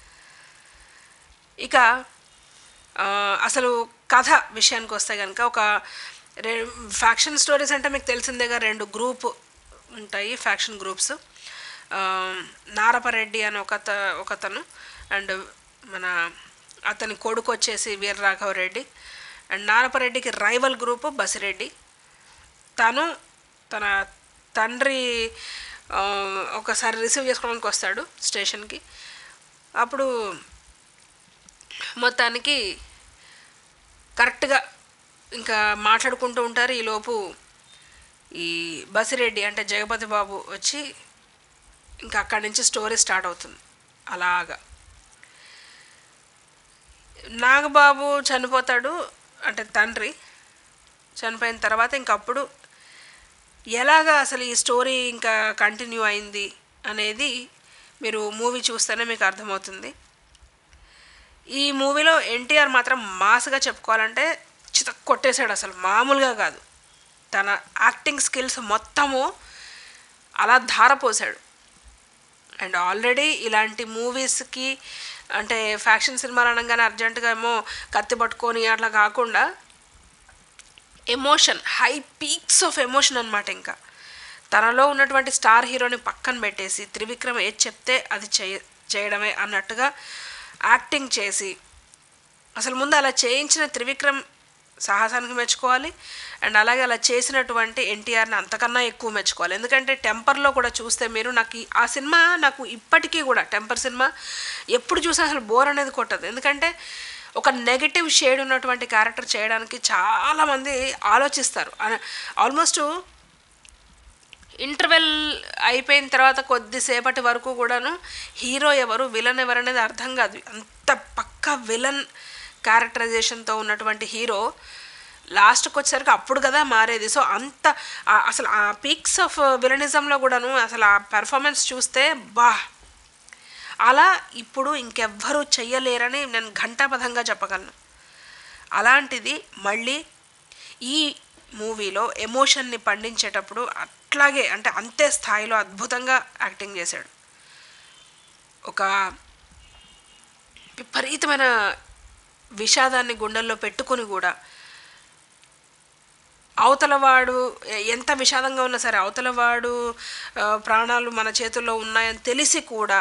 ఇక ఆ, అసలు కథ విషయానికి వస్తే కనుక ఒక రె ఫ్యాక్షన్ స్టోరీస్ అంటే మీకు తెలిసిందేగా రెండు గ్రూప్ ఉంటాయి ఫ్యాక్షన్ గ్రూప్స్ నారపరెడ్డి అని ఒక ఒకతను అండ్ మన అతని కొడుకు వచ్చేసి వీర రాఘవరెడ్డి అండ్ నారపరెడ్డికి రైవల్ గ్రూపు బసిరెడ్డి తను తన తండ్రి ఆ, ఒకసారి రిసీవ్ చేసుకోవడానికి వస్తాడు స్టేషన్కి అప్పుడు మొత్తానికి కరెక్ట్గా ఇంకా మాట్లాడుకుంటూ ఉంటారు ఈలోపు ఈ బసిరెడ్డి అంటే జగపతి బాబు వచ్చి ఇంకా అక్కడి నుంచి స్టోరీ స్టార్ట్ అవుతుంది అలాగా నాగబాబు చనిపోతాడు అంటే తండ్రి చనిపోయిన తర్వాత ఇంకప్పుడు ఎలాగా అసలు ఈ స్టోరీ ఇంకా కంటిన్యూ అయింది అనేది మీరు మూవీ చూస్తేనే మీకు అర్థమవుతుంది ఈ మూవీలో ఎన్టీఆర్ మాత్రం మాస్గా చెప్పుకోవాలంటే చిత కొట్టేశాడు అసలు మామూలుగా కాదు తన యాక్టింగ్ స్కిల్స్ మొత్తము అలా ధారపోసాడు అండ్ ఆల్రెడీ ఇలాంటి మూవీస్కి అంటే ఫ్యాక్షన్ సినిమాలు అనగానే అర్జెంటుగా ఏమో కత్తి పట్టుకొని అట్లా కాకుండా emotion high peaks of emotion అనమాట ఇంకా తనలో ఉన్నటువంటి స్టార్ హీరోని పక్కన పెట్టేసి త్రివిక్రమ్ ఏది చెప్తే అది చేయ చేయడమే అన్నట్టుగా యాక్టింగ్ చేసి అసలు ముందు అలా చేయించిన త్రివిక్రమ్ సాహసానికి మెచ్చుకోవాలి అండ్ అలాగే అలా చేసినటువంటి ఎన్టీఆర్ని అంతకన్నా ఎక్కువ మెచ్చుకోవాలి ఎందుకంటే టెంపర్లో కూడా చూస్తే మీరు నాకు ఈ- ఆ సినిమా నాకు ఇప్పటికీ కూడా టెంపర్ సినిమా ఎప్పుడు చూసినా అసలు బోర్ అనేది కొట్టదు ఎందుకంటే ఒక నెగటివ్ షేడ్ ఉన్నటువంటి క్యారెక్టర్ చేయడానికి చాలామంది ఆలోచిస్తారు ఆల్మోస్ట్ ఇంటర్వెల్ అయిపోయిన తర్వాత కొద్దిసేపటి వరకు కూడాను హీరో ఎవరు విలన్ ఎవరు అనేది అర్థం కాదు అంత పక్క విలన్ క్యారెక్టరైజేషన్తో ఉన్నటువంటి హీరో లాస్ట్కి వచ్చేసరికి అప్పుడు కదా మారేది సో అంత ఆ- అసలు ఆ పీక్స్ ఆఫ్ విలనిజంలో కూడాను అసలు ఆ పెర్ఫార్మెన్స్ చూస్తే బా అలా ఇప్పుడు ఇంకెవ్వరూ చెయ్యలేరని నేను ఘంటాపథంగా చెప్పగలను అలాంటిది మళ్ళీ ఈ మూవీలో ఎమోషన్ని పండించేటప్పుడు అట్లాగే అంటే అంతే స్థాయిలో అద్భుతంగా యాక్టింగ్ చేశాడు ఒక విపరీతమైన విషాదాన్ని గుండెల్లో పెట్టుకొని కూడా అవతలవాడు ఎ- ఎంత విషాదంగా ఉన్నా సరే అవతలవాడు ఆ, ప్రాణాలు మన చేతుల్లో ఉన్నాయని తెలిసి కూడా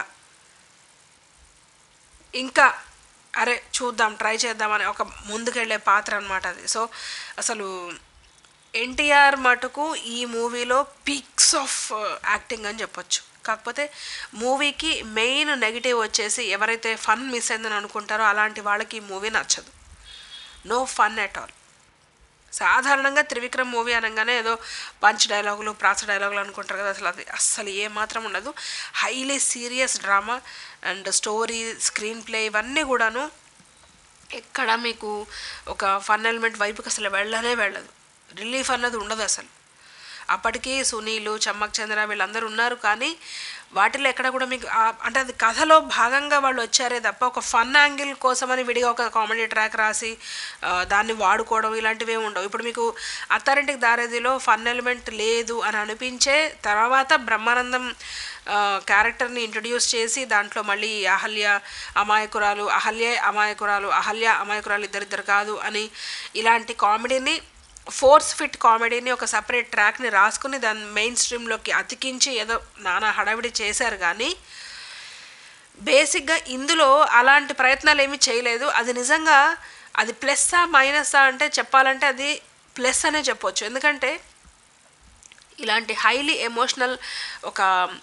ఇంకా అరే చూద్దాం ట్రై చేద్దామని ఒక ముందుకెళ్ళే పాత్ర అనమాట అది సో అసలు ఎన్టీఆర్ మటుకు ఈ మూవీలో పీక్స్ ఆఫ్ యాక్టింగ్ అని చెప్పొచ్చు కాకపోతే మూవీకి మెయిన్ నెగిటివ్ వచ్చేసి ఎవరైతే ఫన్ మిస్ అయిందని అనుకుంటారో అలాంటి వాళ్ళకి ఈ మూవీ నచ్చదు నో ఫన్ ఎట్ ఆల్ సాధారణంగా త్రివిక్రమ్ మూవీ అనగానే ఏదో పంచ్ డైలాగులు ప్రాస డైలాగులు అనుకుంటారు కదా అసలు అది అస్సలు ఏ మాత్రం ఉండదు highly serious drama and story screenplay ఇవన్నీ కూడాను ఎక్కడ మీకు ఒక ఫన్ ఎలిమెంట్ వైపుకి అసలు వెళ్ళనే వెళ్ళదు రిలీఫ్ అన్నది ఉండదు అసలు అప్పటికి సునీలు చమ్మక్ చంద్ర వీళ్ళందరూ ఉన్నారు కానీ వాటిలో ఎక్కడ కూడా మీకు ఆ- అంటే అది కథలో భాగంగా వాళ్ళు వచ్చారే తప్ప ఒక ఫన్ యాంగిల్ కోసమని విడిగా ఒక కామెడీ ట్రాక్ రాసి ఆ, దాన్ని వాడుకోవడం ఇలాంటివి ఏమి ఉండవు ఇప్పుడు మీకు అత్తారింటికి దారేదిలో ఫన్ ఎలిమెంట్ లేదు అని అనిపించే తర్వాత బ్రహ్మానందం ఆ, క్యారెక్టర్ని ఇంట్రడ్యూస్ చేసి దాంట్లో మళ్ళీ అహల్య అమాయకురాలు అహల్యే అమాయకురాలు అహల్య అమాయకురాలు ఇద్దరిద్దరు కాదు అని ఇలాంటి కామెడీని ఫోర్స్ ఫిట్ కామెడీని ఒక సపరేట్ ట్రాక్ని రాసుకుని దాన్ని మెయిన్ స్ట్రీమ్లోకి అతికించి ఏదో నానా హడావిడి చేశారు కానీ బేసిక్గా ఇందులో అలాంటి ప్రయత్నాలు ఏమీ చేయలేదు అది నిజంగా అది ప్లస్సా మైనస్సా అంటే చెప్పాలంటే అది ప్లస్ అనే చెప్పొచ్చు ఎందుకంటే ఇలాంటి హైలీ ఎమోషనల్ ఒక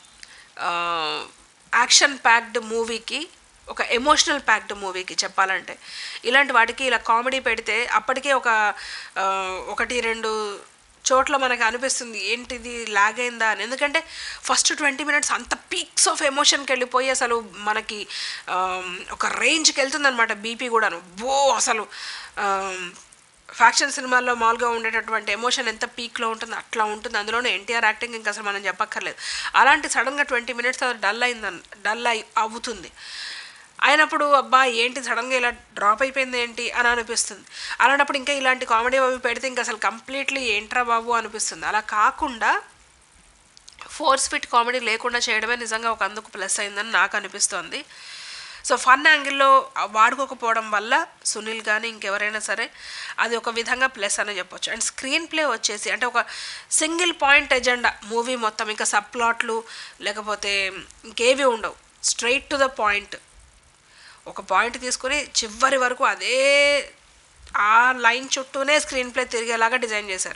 యాక్షన్ ప్యాక్డ్ మూవీకి ఒక ఎమోషనల్ ప్యాక్డ్ మూవీకి చెప్పాలంటే ఇలాంటి వాటికి ఇలా కామెడీ పెడితే అప్పటికే ఒక ఆ, ఒకటి రెండు చోట్ల మనకి అనిపిస్తుంది ఏంటిది లాగ్ అయిందా అని ఎందుకంటే ఫస్ట్ ట్వంటీ మినిట్స్ అంత పీక్స్ ఆఫ్ ఎమోషన్కి వెళ్ళిపోయి అసలు మనకి ఆ, ఒక రేంజ్కి వెళ్తుంది అనమాట బీపీ కూడాను బో అసలు ఆ, ఫ్యాక్షన్ సినిమాల్లో మామూలుగా ఉండేటటువంటి ఎమోషన్ ఎంత పీక్లో ఉంటుందో అట్లా ఉంటుంది అందులోనే ఎన్టీఆర్ యాక్టింగ్ ఇంకా అసలు మనం చెప్పక్కర్లేదు అలాంటి సడన్గా ట్వంటీ మినిట్స్ అది డల్ అయిందని డల్ అయి అవుతుంది అయినప్పుడు అబ్బా ఏంటి సడన్గా ఇలా డ్రాప్ అయిపోయింది ఏంటి అని అనిపిస్తుంది అలాంటప్పుడు ఇంకా ఇలాంటి కామెడీ అవి పెడితే ఇంకా అసలు కంప్లీట్లీ ఏంట్రా బాబు అనిపిస్తుంది అలా కాకుండా ఫోర్స్ ఫిట్ కామెడీ లేకుండా చేయడమే నిజంగా ఒక అందుకు ప్లస్ అయిందని నాకు అనిపిస్తోంది సో ఫన్ యాంగిల్లో వాడుకోకపోవడం వల్ల సునీల్ కానీ ఇంకెవరైనా సరే అది ఒక విధంగా ప్లస్ అని చెప్పొచ్చు అండ్ స్క్రీన్ ప్లే వచ్చేసి అంటే ఒక సింగిల్ పాయింట్ ఎజెండా మూవీ మొత్తం ఇంకా సబ్ ప్లాట్లు లేకపోతే ఇంకేవి ఉండవు స్ట్రైట్ టు ద పాయింట్ ఒక పాయింట్ తీసుకుని చివరి వరకు అదే ఆ లైన్ చుట్టూనే స్క్రీన్ ప్లే తిరిగేలాగా డిజైన్ చేశారు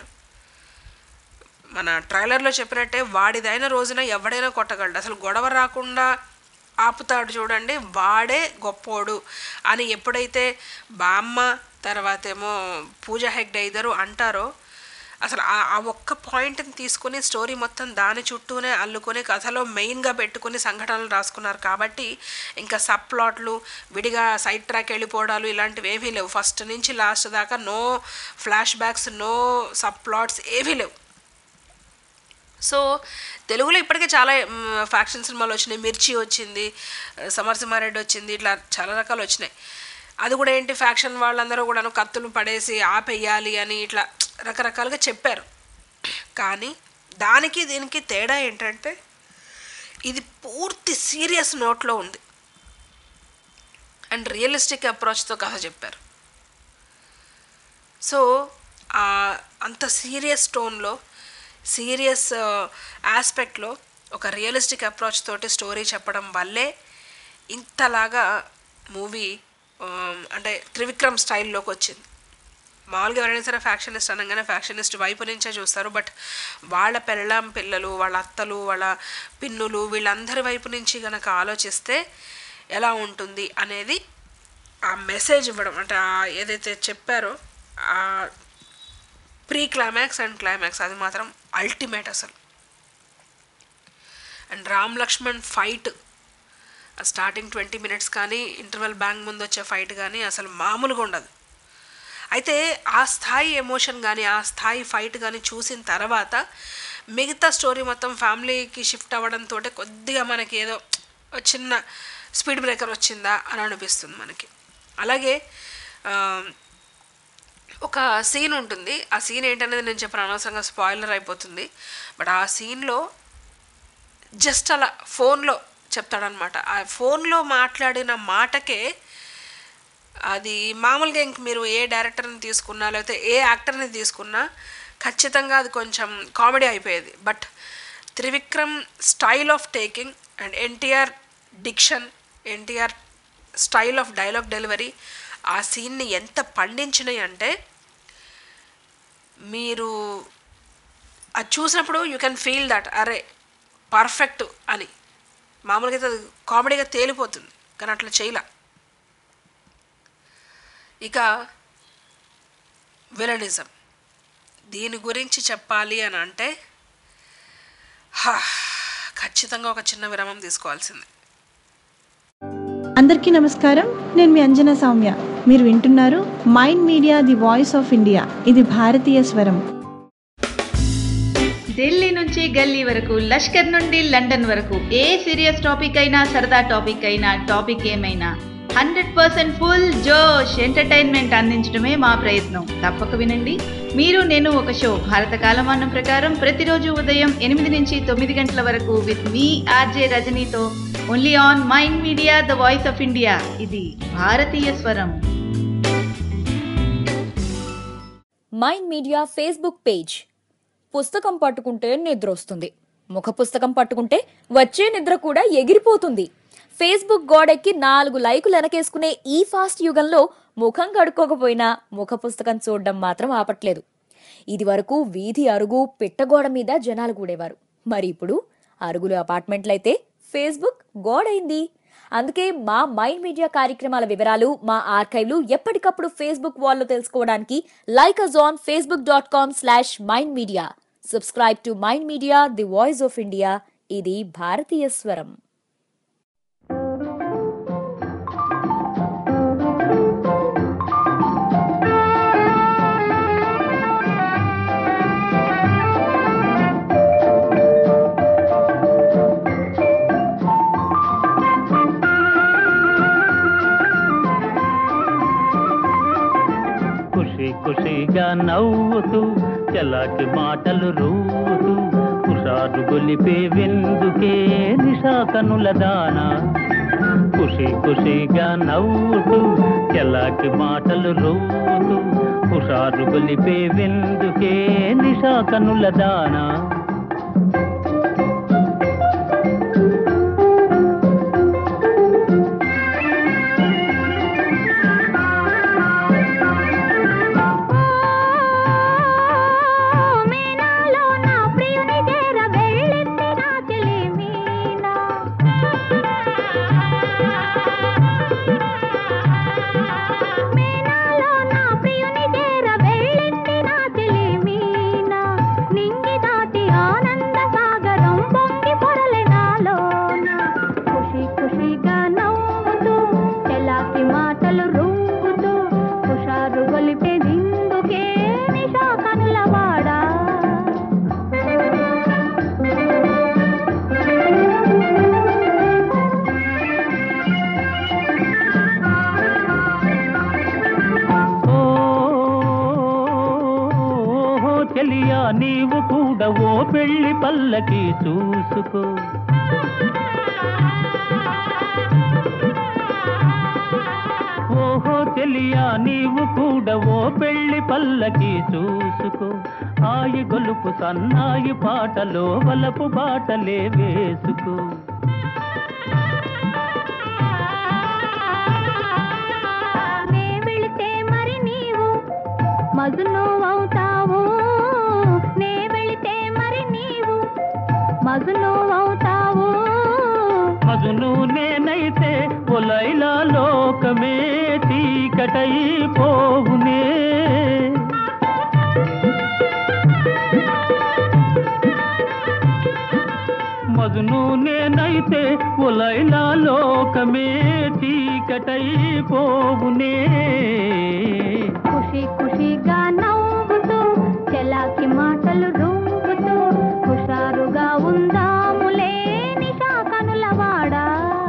మన ట్రైలర్లో చెప్పినట్టే వాడిదైన రోజున ఎవడైనా కొట్టగలడు అసలు గొడవ రాకుండా ఆపుతాడు చూడండి వాడే గొప్పోడు అని ఎప్పుడైతే బామ్మ తర్వాత ఏమో పూజ హెగ్డే ఇద్దరు అంటారో అసలు ఆ ఆ ఒక్క పాయింట్ని తీసుకుని స్టోరీ మొత్తం దాని చుట్టూనే అల్లుకొని కథలో మెయిన్గా పెట్టుకుని సంఘటనలు రాసుకున్నారు కాబట్టి ఇంకా సబ్ ప్లాట్లు విడిగా సైడ్ ట్రాక్ వెళ్ళిపోవడాలు ఇలాంటివి ఏమీ లేవు ఫస్ట్ నుంచి లాస్ట్ దాకా no flashbacks no subplots ఏవీ లేవు సో తెలుగులో ఇప్పటికే చాలా ఫ్యాక్షన్ సినిమాలు వచ్చినాయి మిర్చి వచ్చింది సమరసింహారెడ్డి వచ్చింది ఇట్లా చాలా రకాలు వచ్చినాయి అది కూడా ఏంటి ఫ్యాక్షన్ వాళ్ళందరూ కూడాను కత్తులు పడేసి ఆపేయాలి అని ఇట్లా రకరకాలుగా చెప్పారు కానీ దానికి దీనికి తేడా ఏంటంటే ఇది పూర్తి సీరియస్ నోట్లో ఉంది అండ్ రియలిస్టిక్ అప్రోచ్తో కథ చెప్పారు సో ఆ అంత సీరియస్ టోన్లో సీరియస్ ఆస్పెక్ట్లో ఒక రియలిస్టిక్ అప్రోచ్ తోటి స్టోరీ చెప్పడం వల్లే ఇంతలాగా మూవీ అంటే త్రివిక్రమ్ స్టైల్లోకి వచ్చింది మామూలుగా ఎవరైనా సరే ఫ్యాక్షనిస్ట్ అనగానే ఫ్యాక్షనిస్ట్ వైపు నుంచే చూస్తారు బట్ వాళ్ళ పెళ్ళాం పిల్లలు వాళ్ళ అత్తలు వాళ్ళ పిన్నులు వీళ్ళందరి వైపు నుంచి కనుక ఆలోచిస్తే ఎలా ఉంటుంది అనేది ఆ మెసేజ్ ఇవ్వడం అంటే ఆ ఏదైతే చెప్పారో ఆ ప్రీ క్లైమాక్స్ అండ్ క్లైమాక్స్ అది మాత్రం అల్టిమేట్ అసలు and Ram Lakshman fight starting twenty minutes కానీ ఇంటర్వెల్ బ్యాంక్ ముందు వచ్చే ఫైట్ కానీ అసలు మామూలుగా ఉండదు అయితే ఆ స్థాయి ఎమోషన్ కానీ ఆ స్థాయి ఫైట్ కానీ చూసిన తర్వాత మిగతా స్టోరీ మొత్తం ఫ్యామిలీకి షిఫ్ట్ అవ్వడంతో కొద్దిగా మనకి ఏదో చిన్న స్పీడ్ బ్రేకర్ వచ్చిందా అని అనిపిస్తుంది మనకి అలాగే ఆ, ఒక సీన్ ఉంటుంది ఆ సీన్ ఏంటనేది నేను చెప్పిన అనవసరంగా స్పాయిలర్ అయిపోతుంది బట్ ఆ సీన్లో జస్ట్ అలా ఫోన్లో చెప్తాడనమాట ఆ ఫోన్లో మాట్లాడిన మాటకే అది మామూలుగా ఇంక మీరు ఏ డైరెక్టర్ని తీసుకున్నా లేకపోతే ఏ యాక్టర్ని తీసుకున్నా ఖచ్చితంగా అది కొంచెం కామెడీ అయిపోయేది but Trivikram style of taking and NTR diction NTR style of dialogue delivery ఆ సీన్ని ఎంత పండించినాయి అంటే మీరు అది చూసినప్పుడు యూ కెన్ ఫీల్ దట్ అరే పర్ఫెక్ట్ అని మామూలుగా అయితే అది కామెడీగా తేలిపోతుంది కానీ అట్లా చేయలే ఇక విలనిజం దీని గురించి చెప్పాలి అని అంటే హా, ఖచ్చితంగా ఒక చిన్న విరామం తీసుకోవాల్సింది అందరికీ నమస్కారం నేను మీ అంజనా సౌమ్య మీరు వింటున్నారు mind media the voice of India ఇది భారతీయ స్వరం ఢిల్లీ నుంచి నుంచి గల్లీ వరకు లష్కర్ నుండి లండన్ వరకు ఏ సీరియస్ టాపిక్ అయినా సరదా టాపిక్ అయినా టాపిక్ ఏమైనా హండ్రెడ్ పర్సెంట్ ఫుల్ జోష్ ఎంటర్టైన్మెంట్ అందించడమే మా ప్రయత్నం తప్పక వినండి మీరు నేను ఒక షో భారత కాలమానం ప్రకారం ప్రతిరోజు ఉదయం ఎనిమిది నుంచి తొమ్మిది గంటల వరకు విత్ మీ ఆర్జే రజనీతో only on mind media the voice of India ఇది భారతీయ స్వరం మైండ్ మీడియా ఫేస్బుక్ పేజ్ పుస్తకం పట్టుకుంటే నిద్ర వస్తుంది ముఖ పుస్తకం పట్టుకుంటే వచ్చే నిద్ర కూడా ఎగిరిపోతుంది ఫేస్బుక్ గోడెక్కి నాలుగు లైకులు వెనకేసుకునే ఈ ఫాస్ట్ యుగంలో ముఖం కడుక్కోకపోయినా ముఖ పుస్తకం చూడడం మాత్రం ఆపట్లేదు ఇది వరకు వీధి అరుగు పిట్టగోడ మీద జనాలు కూడేవారు మరి ఇప్పుడు అరుగులు అపార్ట్మెంట్లయితే ఫేస్బుక్ గోడైంది అందుకే మా మైండ్ మీడియా కార్యక్రమాల వివరాలు మా ఆర్కైవ్లు ఎప్పటికప్పుడు ఫేస్బుక్ వాల్లో తెలుసుకోవడానికి like us on Facebook dot com slash mind media subscribe to mind media the voice of India ఇది భారతీయ స్వరం ఖుషి ఖుషిగా నవ్వుతూ చలాకి మాటలు రూతూ హుషారు గొలిపే విందుకే నిషా కనుల దాన ఖుషి ఖుషిగా నవ్వుతూ చలాకి మాటలు రూతూ హుషారు గొలిపే విందుకే నిషా కనుల దానా మాటలు రుంగుతూ హుషారు గొలిపే దిందుకే నిషా కనుల వాడా ఓహో చెలియా నీవు కూడా ఓ పెళ్లి పల్లకి చూసుకో ఓహో చెలియా నీవు కూడా ఓ పెళ్లి పల్లకి చూసుకో ఆయి గొలుపు సన్నాయి పాటలో వలపు బాటలే వేసుకో నే వెళితే మరి నీవు మజును అవుతావు నే వెళితే మరి నీవు మజును అవుతావు మగును నేనైతే ఒలైలా లోకమే చీకటై పోవునే మగును నేనైతే ఒలైలా లోకమే చీకటై పోవునే ఖుషి ఖుషిగా నవ్వుతూ చెలాకి మాటలు రుంగుతూ హుషారుగా ఉందాములే నిషా కనుల వాడా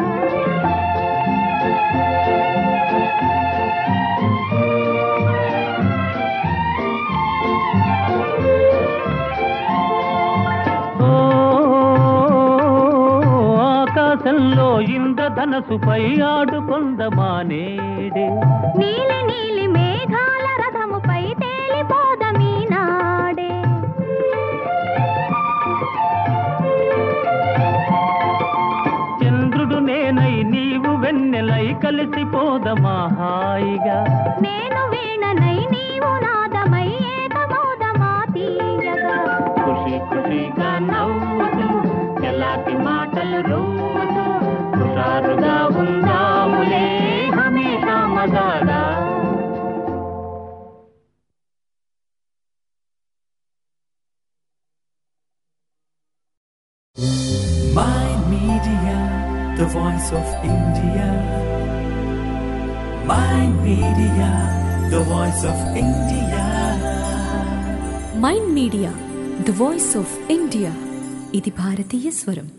ఓ ఆకాశంలో ఇంద్రధనసుపై ఆడుకొందమానేడే నీలి నీలి మేఘాల రథముపై తేలిపోదమీ నాడే చంద్రుడు నేనై నీవు వెన్నెలై కలిసిపోదమా హాయిగా నేను వీణనై నీవు నాదమై ఏకమోదమా తీయగా ఖుషి ఖుషిగా నవ్వుతూ ఎలాంటి మాటలు రోజు హుషారుగా ఉందాములే హమేషా మజాగా Mind Media, the voice of India. Mind Media, the voice of India. Mind media the voice of India ఇది భారతీయ స్వరం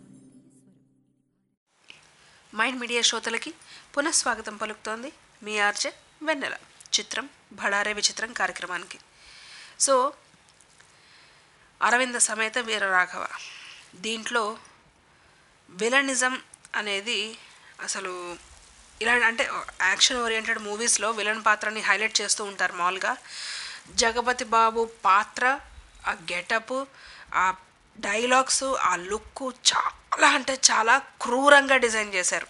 మైండ్ మీడియా శ్రోతలకి పునఃస్వాగతం పలుకుతోంది మీ ఆర్జే వెన్నెల చిత్రం భడారే విచిత్రం కార్యక్రమానికి సో అరవింద సమేత వీరరాఘవ దీంట్లో విలనిజం అనేది అసలు ఇలా అంటే యాక్షన్ ఓరియంటెడ్ మూవీస్లో విలన్ పాత్రని హైలైట్ చేస్తూ ఉంటారు మామూలుగా జగపతి బాబు పాత్ర ఆ గెటప్ ఆ డైలాగ్స్ ఆ లుక్ చాలా అంటే చాలా క్రూరంగా డిజైన్ చేశారు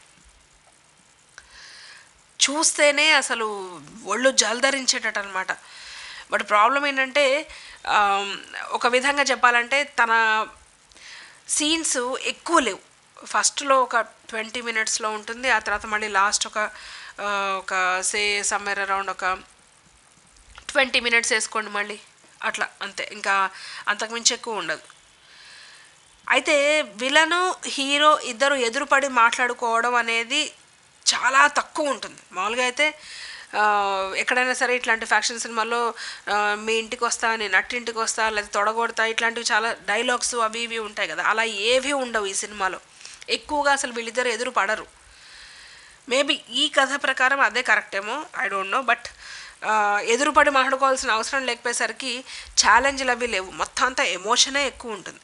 చూస్తేనే అసలు ఒళ్ళు జలధరించేటట్టు అనమాట బట్ ప్రాబ్లం ఏంటంటే ఆమ్, ఒక విధంగా చెప్పాలంటే తన సీన్స్ ఎక్కువ లేవు ఫస్ట్లో ఒక ట్వంటీ మినిట్స్లో ఉంటుంది ఆ తర్వాత మళ్ళీ లాస్ట్ ఒక ఆ, ఒక సే సమ్మర్ అరౌండ్ ఒక ట్వంటీ మినిట్స్ వేసుకోండి మళ్ళీ అట్లా అంతే ఇంకా అంతకుమించి ఎక్కువ ఉండదు అయితే విలను హీరో ఇద్దరు ఎదురుపడి మాట్లాడుకోవడం అనేది చాలా తక్కువ ఉంటుంది మామూలుగా అయితే ఆ, ఎక్కడైనా సరే ఇట్లాంటి ఫ్యాక్షన్ సినిమాల్లో ఆ, మీ ఇంటికి వస్తా నేను నట్టింటికి వస్తా లేదా తొడగొడతా ఇట్లాంటివి చాలా డైలాగ్స్ అవి ఇవి ఉంటాయి కదా అలా ఏవి ఉండవు ఈ సినిమాలో ఎక్కువగా అసలు వీళ్ళిద్దరు ఎదురు పడరు మేబీ ఈ కథ ప్రకారం అదే కరెక్టేమో ఐ డోంట్ నో బట్ ఎదురుపడి మాట్లాడుకోవాల్సిన అవసరం లేకపోయేసరికి ఛాలెంజ్లు అవి లేవు మొత్తం అంతా ఎమోషనే ఎక్కువ ఉంటుంది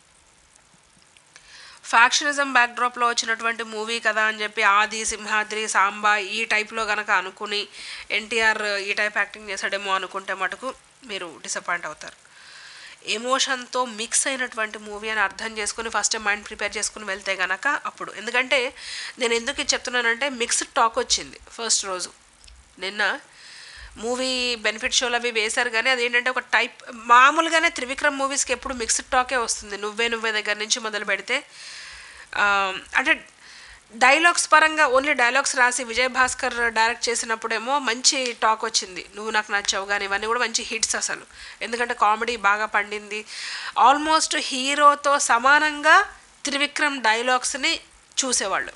ఫ్యాక్షనిజం బ్యాక్డ్రాప్లో వచ్చినటువంటి మూవీ కదా అని చెప్పి ఆది సింహాద్రి సాంబా ఈ టైప్లో గనక అనుకుని ఎన్టీఆర్ ఈ టైప్ యాక్టింగ్ చేశాడేమో అనుకుంటే మటుకు మీరు డిసప్పాయింట్ అవుతారు ఎమోషన్తో మిక్స్ అయినటువంటి మూవీ అని అర్థం చేసుకుని ఫస్ట్ మైండ్ ప్రిపేర్ చేసుకుని వెళ్తే గనక అప్పుడు ఎందుకంటే నేను ఎందుకు ఇది చెప్తున్నానంటే మిక్స్డ్ టాక్ వచ్చింది ఫస్ట్ రోజు నిన్న మూవీ బెనిఫిట్ షోలు అవి వేశారు కానీ అదేంటంటే ఒక టైప్ మామూలుగానే త్రివిక్రమ్ మూవీస్కి ఎప్పుడు మిక్స్డ్ టాకే వస్తుంది నువ్వే నువ్వే దగ్గర నుంచి మొదలు పెడితే ఆ, అంటే డైలాగ్స్ పరంగా ఓన్లీ డైలాగ్స్ రాసి విజయ్ భాస్కర్ డైరెక్ట్ చేసినప్పుడేమో మంచి టాక్ వచ్చింది నువ్వు నాకు నచ్చావు కానీ ఇవన్నీ కూడా మంచి హిట్స్ అసలు ఎందుకంటే కామెడీ బాగా పండింది ఆల్మోస్ట్ హీరోతో సమానంగా త్రివిక్రమ్ డైలాగ్స్ని చూసేవాళ్ళు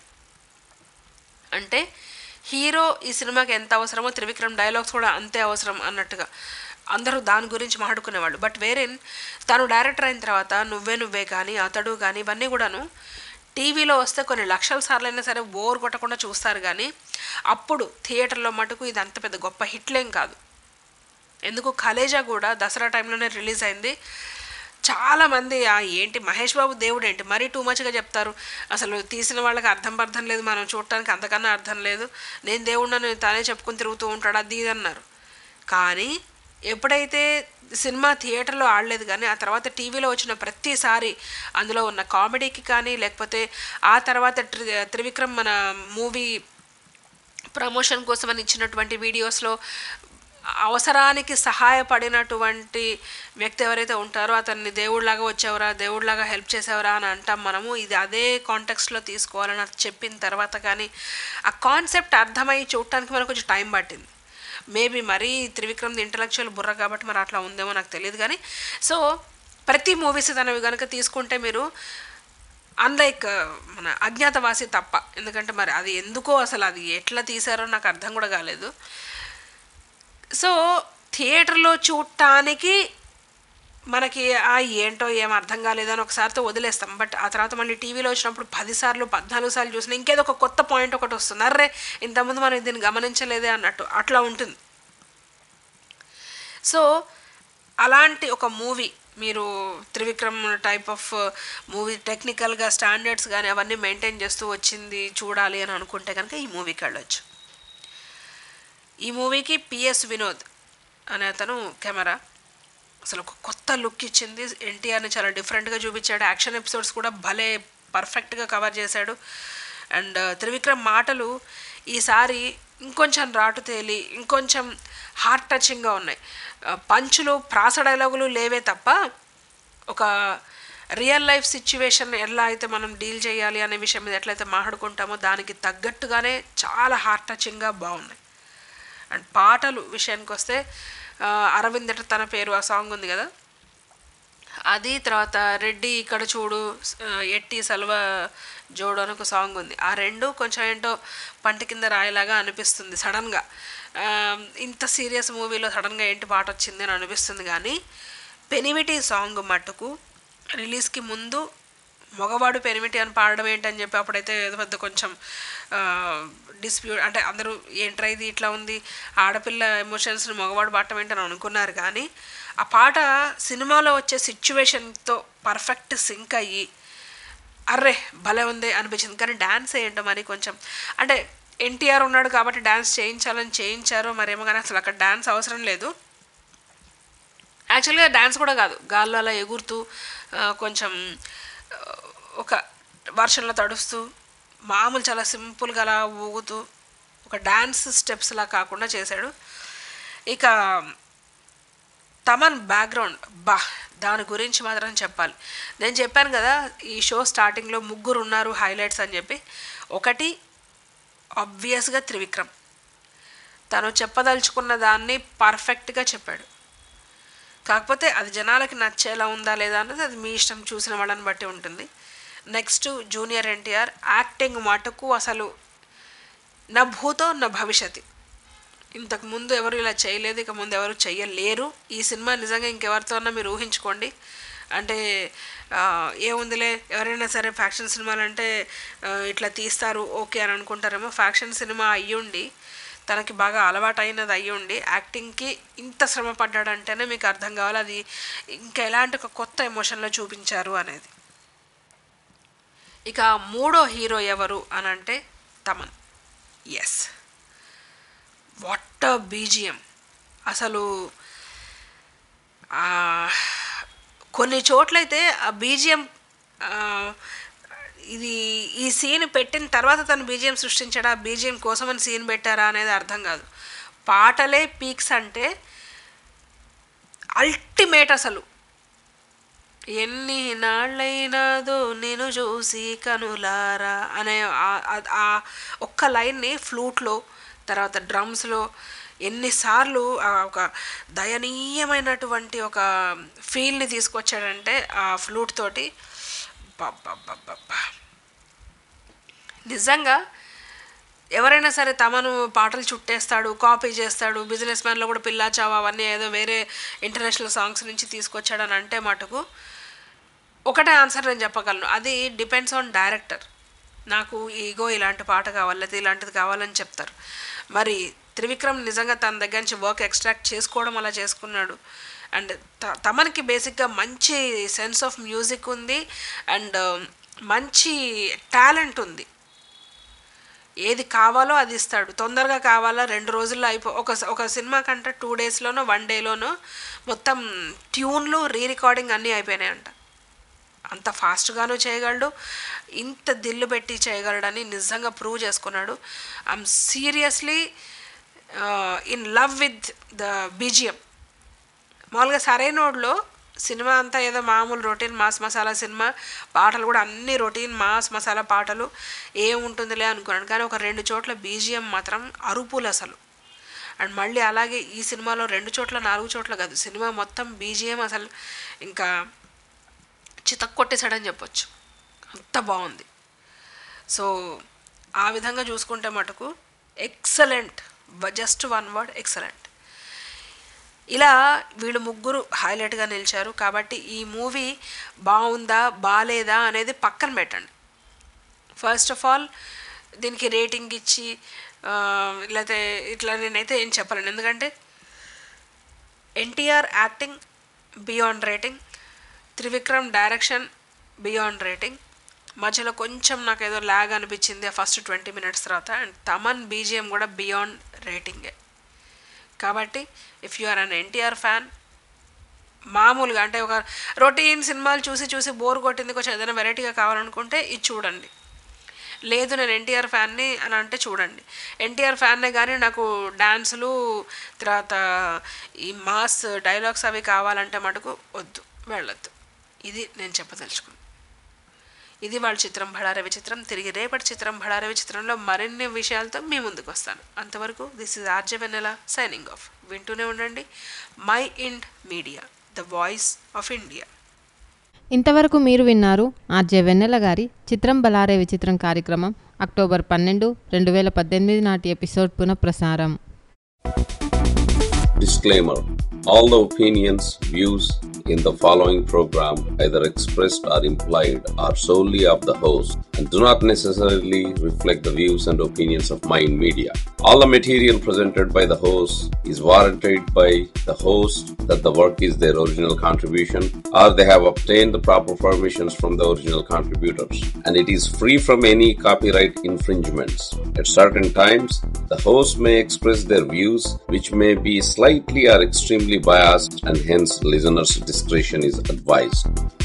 అంటే హీరో ఈ సినిమాకి ఎంత అవసరమో త్రివిక్రమ్ డైలాగ్స్ కూడా అంతే అవసరం అన్నట్టుగా అందరూ దాని గురించి మాట్లాడుకునేవాళ్ళు బట్ వేరేన్ తను డైరెక్టర్ అయిన తర్వాత నువ్వే నువ్వే కానీ అతడు కానీ ఇవన్నీ కూడాను టీవీలో వస్తే కొన్ని లక్షల సార్లు అయినా సరే బోర్ కొట్టకుండా చూస్తారు కానీ అప్పుడు థియేటర్లో మటుకు ఇది అంత పెద్ద గొప్ప హిట్లేం కాదు ఎందుకు కలేజా కూడా దసరా టైంలోనే రిలీజ్ అయింది చాలామంది "ఆ, ఏంటి మహేష్ బాబు దేవుడు ఏంటి మరీ టూ మచ్గా చెప్తారు అసలు తీసిన వాళ్ళకి అర్థం అర్థం లేదు మనం చూడటానికి అంతకన్నా అర్థం లేదు నేను దేవుడిని తానే చెప్పుకొని తిరుగుతూ ఉంటాడు అది ఇది అన్నారు కానీ ఎప్పుడైతే సినిమా థియేటర్లో ఆడలేదు కానీ ఆ తర్వాత టీవీలో వచ్చిన ప్రతిసారి అందులో ఉన్న కామెడీకి కానీ లేకపోతే ఆ తర్వాత త్రి త్రివిక్రమ్ మన మూవీ ప్రమోషన్ కోసం అని ఇచ్చినటువంటి వీడియోస్లో అవసరానికి సహాయపడినటువంటి వ్యక్తి ఎవరైతే ఉంటారో అతన్ని దేవుడిలాగా వచ్చేవరా దేవుడిలాగా హెల్ప్ చేసేవరా అని అంటాం మనము ఇది అదే కాంటెక్స్ట్లో తీసుకోవాలని అది చెప్పిన తర్వాత కానీ ఆ కాన్సెప్ట్ అర్థమై చూడటానికి మనకు కొంచెం టైం పట్టింది మేబీ మరీ త్రివిక్రమ్ ఇంటలెక్చువల్ బుర్ర కాబట్టి మరి అట్లా ఉందేమో నాకు తెలియదు కానీ సో ప్రతి మూవీస్ తనవి కనుక తీసుకుంటే మీరు అన్లైక్ మన అజ్ఞాతవాసి తప్ప ఎందుకంటే మరి అది ఎందుకో అసలు అది ఎట్లా తీసారో నాకు అర్థం కూడా కాలేదు సో థియేటర్లో చూడటానికి మనకి ఆ ఏంటో ఏం అర్థం కాలేదు అని ఒకసారితో వదిలేస్తాం బట్ ఆ తర్వాత మళ్ళీ టీవీలో వచ్చినప్పుడు పదిసార్లు పద్నాలుగు సార్లు చూసిన ఇంకేదో ఒక కొత్త పాయింట్ ఒకటి వస్తుంది అర్రే ఇంతకుముందు మనం దీన్ని గమనించలేదే అన్నట్టు అట్లా ఉంటుంది సో అలాంటి ఒక మూవీ మీరు త్రివిక్రమ్ టైప్ ఆఫ్ మూవీ టెక్నికల్గా స్టాండర్డ్స్ కానీ అవన్నీ మెయింటైన్ చేస్తూ వచ్చింది చూడాలి అని అనుకుంటే కనుక ఈ మూవీకి వెళ్ళొచ్చు ఈ మూవీకి పిఎస్ వినోద్ అనే అతను కెమెరా అసలు ఒక కొత్త లుక్ ఇచ్చింది ఎన్టీఆర్ని చాలా డిఫరెంట్గా చూపించాడు యాక్షన్ ఎపిసోడ్స్ కూడా భలే పర్ఫెక్ట్గా కవర్ చేశాడు అండ్ త్రివిక్రమ్ మాటలు ఈసారి ఇంకొంచెం రాటు తేలి ఇంకొంచెం హార్ట్ టచింగ్గా ఉన్నాయి ఆ, పంచులు ప్రాస డైలాగులు లేవే తప్ప ఒక రియల్ లైఫ్ సిచ్యువేషన్ ఎలా అయితే మనం డీల్ చేయాలి అనే విషయం మీద ఎట్లయితే మాట్లాడుకుంటామో దానికి తగ్గట్టుగానే చాలా హార్ట్ టచింగ్గా బాగున్నాయి అండ్ పాటలు విషయానికి వస్తే ఆ, అరవింద్ ఎట తన పేరు ఆ సాంగ్ ఉంది కదా అది తర్వాత రెడ్డి ఇక్కడ చూడు ఆ, ఎట్టి సల్వ జోడు అని ఒక సాంగ్ ఉంది ఆ రెండు కొంచెం ఏంటో పంట కింద రాయలాగా అనిపిస్తుంది సడన్గా ఆ, ఇంత సీరియస్ మూవీలో సడన్గా ఏంటి పాట వచ్చింది అని అనిపిస్తుంది కానీ పెనిమిటి సాంగ్ మట్టుకు రిలీజ్కి ముందు మగవాడు పెనిమిటి అని పాడడం ఏంటని చెప్పి అప్పుడైతే ఏదో పెద్ద కొంచెం డిస్ప్యూట్ అంటే అందరూ ఏంట్రా ఇది ఇట్లా ఉంది ఆడపిల్ల ఎమోషన్స్ని మగవాడు పాడటం ఏంటని అనుకున్నారు కానీ ఆ పాట సినిమాలో వచ్చే సిచ్యువేషన్తో పర్ఫెక్ట్ సింక్ అయ్యి అర్రే భలే ఉంది అనిపించింది కానీ డ్యాన్స్ ఏంటో మరి కొంచెం అంటే ఎన్టీఆర్ ఉన్నాడు కాబట్టి డ్యాన్స్ చేయించాలని చేయించారో మరేమో కానీ అసలు అక్కడ డ్యాన్స్ అవసరం లేదు యాక్చువల్గా డ్యాన్స్ కూడా కాదు గాల్లో అలా ఎగురుతూ ఆ, కొంచెం ఆ, ఒక వర్షంలో తడుస్తూ మామూలు చాలా సింపుల్గా అలా ఊగుతూ ఒక డ్యాన్స్ స్టెప్స్లా కాకుండా చేశాడు ఇక తమన్ బ్యాక్గ్రౌండ్ బా దాని గురించి మాత్రం చెప్పాలి నేను చెప్పాను కదా ఈ షో స్టార్టింగ్లో ముగ్గురు ఉన్నారు హైలైట్స్ అని చెప్పి ఒకటి ఆబ్వియస్గా త్రివిక్రమ్ తను చెప్పదలుచుకున్న దాన్ని పర్ఫెక్ట్గా చెప్పాడు కాకపోతే అది జనాలకి నచ్చేలా ఉందా లేదా అన్నది అది మీ ఇష్టం చూసిన వాళ్ళని బట్టి ఉంటుంది నెక్స్ట్ జూనియర్ ఎన్టీఆర్ యాక్టింగ్ మటుకు అసలు నా భూతో నా భవిష్యత్తు ఇంతకు ముందు ఎవరు ఇలా చేయలేదు ఇక ముందు ఎవరు చెయ్యలేరు ఈ సినిమా నిజంగా ఇంకెవరితో అన్నా మీరు ఊహించుకోండి అంటే ఆ, ఏముందిలే ఎవరైనా సరే ఫ్యాక్షన్ సినిమాలు అంటే ఆ, ఇట్లా తీస్తారు ఓకే అని అనుకుంటారేమో ఫ్యాక్షన్ సినిమా అయ్యుండి తనకి బాగా అలవాటు అయినది అయ్యుండి యాక్టింగ్కి ఇంత శ్రమ పడ్డాడంటేనే మీకు అర్థం కావాలి అది ఇంకా ఎలాంటి ఒక కొత్త ఎమోషన్లో చూపించారు అనేది ఇక మూడో హీరో ఎవరు అని అంటే తమన్ ఎస్ వాట్ బీజిఎం అసలు ఆ, కొన్ని చోట్లయితే ఆ బీజిఎం ఇది ఈ సీన్ పెట్టిన తర్వాత తను బీజిఎం సృష్టించాడా బీజిఎం కోసమని సీన్ పెట్టారా అనేది అర్థం కాదు పాటలే పీక్స్ అంటే అల్టిమేట్ అసలు ఎన్ని నాళ్ళైనాదో నేను చూసి కనులారా అనే ఆ- ఆ- ఆ ఒక్క లైన్ని ఫ్లూట్లో తర్వాత డ్రమ్స్లో ఎన్నిసార్లు ఆ ఒక దయనీయమైనటువంటి ఒక ఫీల్ని తీసుకొచ్చాడంటే ఆ ఫ్లూట్ తోటి బాబ్బా నిజంగా ఎవరైనా సరే తమను పాటలు చుట్టేస్తాడు కాపీ చేస్తాడు బిజినెస్ మ్యాన్లో కూడా పిల్లా చావా అవన్నీ ఏదో వేరే ఇంటర్నేషనల్ సాంగ్స్ నుంచి తీసుకొచ్చాడని అంటే మటుకు ఒకటే ఆన్సర్ నేను చెప్పగలను అది డిపెండ్స్ ఆన్ డైరెక్టర్ నాకు ఈగో ఇలాంటి పాట కావాలి లేదా ఇలాంటిది కావాలని చెప్తారు మరి త్రివిక్రమ్ నిజంగా తన దగ్గర నుంచి వర్క్ ఎక్స్ట్రాక్ట్ చేసుకోవడం అలా చేసుకున్నాడు అండ్ త తమనికి బేసిక్గా మంచి సెన్స్ ఆఫ్ మ్యూజిక్ ఉంది అండ్ మంచి టాలెంట్ ఉంది ఏది కావాలో అది ఇస్తాడు తొందరగా కావాలా రెండు రోజుల్లో అయిపో ఒక ఒక సినిమా కంటే టూ డేస్లోనో వన్ డేలోనో మొత్తం ట్యూన్లు రీ రికార్డింగ్ అన్నీ అయిపోయినాయంట అంత ఫాస్ట్గాను చేయగలడు ఇంత దిల్లు పెట్టి చేయగలడని నిజంగా ప్రూవ్ చేసుకున్నాడు I'm seriously in love with the BGM మామూలుగా సరైనోడ్లో సినిమా అంతా ఏదో మామూలు రొటీన్ మాస్ మసాలా సినిమా పాటలు కూడా అన్ని రొటీన్ మాస్ మసాలా పాటలు ఏముంటుందిలే అనుకున్నాను కానీ ఒక రెండు చోట్ల బీజిఎం మాత్రం అరుపులు అసలు అండ్ మళ్ళీ అలాగే ఈ సినిమాలో రెండు చోట్ల నాలుగు చోట్ల కాదు సినిమా మొత్తం బీజిఎం అసలు ఇంకా చితక్ కొట్టేశాడని చెప్పొచ్చు అంత బాగుంది సో ఆ విధంగా చూసుకుంటే మటుకు excellent just one word excellent ఇలా వీళ్ళు ముగ్గురు హైలైట్గా నిలిచారు కాబట్టి ఈ మూవీ బాగుందా బాగాలేదా అనేది పక్కన పెట్టండి ఫస్ట్ ఆఫ్ ఆల్ దీనికి రేటింగ్ ఇచ్చి ఆ, లేకపోతే ఇట్లా నేనైతే ఏం చెప్పలేను ఎందుకంటే NTR acting beyond rating Trivikram direction beyond rating మధ్యలో కొంచెం నాకు ఏదో ల్యాగ్ అనిపించింది ఆ ఫస్ట్ ట్వంటీ మినిట్స్ తర్వాత అండ్ తమన్ బీజిఎం కూడా బియాండ్ రేటింగే కాబట్టి if you are an NTR fan మామూలుగా అంటే ఒక రొటీన్ సినిమాలు చూసి చూసి బోర్ కొట్టింది కొంచెం ఏదైనా వెరైటీగా కావాలనుకుంటే ఇది చూడండి లేదు నేను ఎన్టీఆర్ ఫ్యాన్ని అని అంటే చూడండి ఎన్టీఆర్ ఫ్యాన్నే కానీ నాకు డ్యాన్సులు తర్వాత ఈ మాస్ డైలాగ్స్ అవి కావాలంటే మటుకు వద్దు వెళ్ళొద్దు ఇది నేను చెప్పదలుచుకున్నాను ఇది వాళ్ళ చిత్రం భళారవి చిత్రం తిరిగి రేపటి చిత్రం భళారవి చిత్రంలో మరిన్ని విషయాలతో మీ ముందుకు వస్తాను అంతవరకు this is RJ Vennela signing off వింటూనే ఉండండి Mind Media the voice of India ఇంతవరకు మీరు విన్నారు ఆర్జే వెన్నెల గారి చిత్రం బలారే విచిత్రం కార్యక్రమం అక్టోబర్ పన్నెండు రెండు వేల పద్దెనిమిది నాటి ఎపిసోడ్ పునఃప్రసారం Disclaimer All the opinions, views in the following program, either expressed or implied, are solely of the host and do not necessarily reflect the views and opinions of Mind Media. All the material presented by the host is warranted by the host that the work is their original contribution or they have obtained the proper permissions from the original contributors and it is free from any copyright infringements. At certain times, the host may express their views which may be slightly or extremely biased and hence listeners' discretion is advised.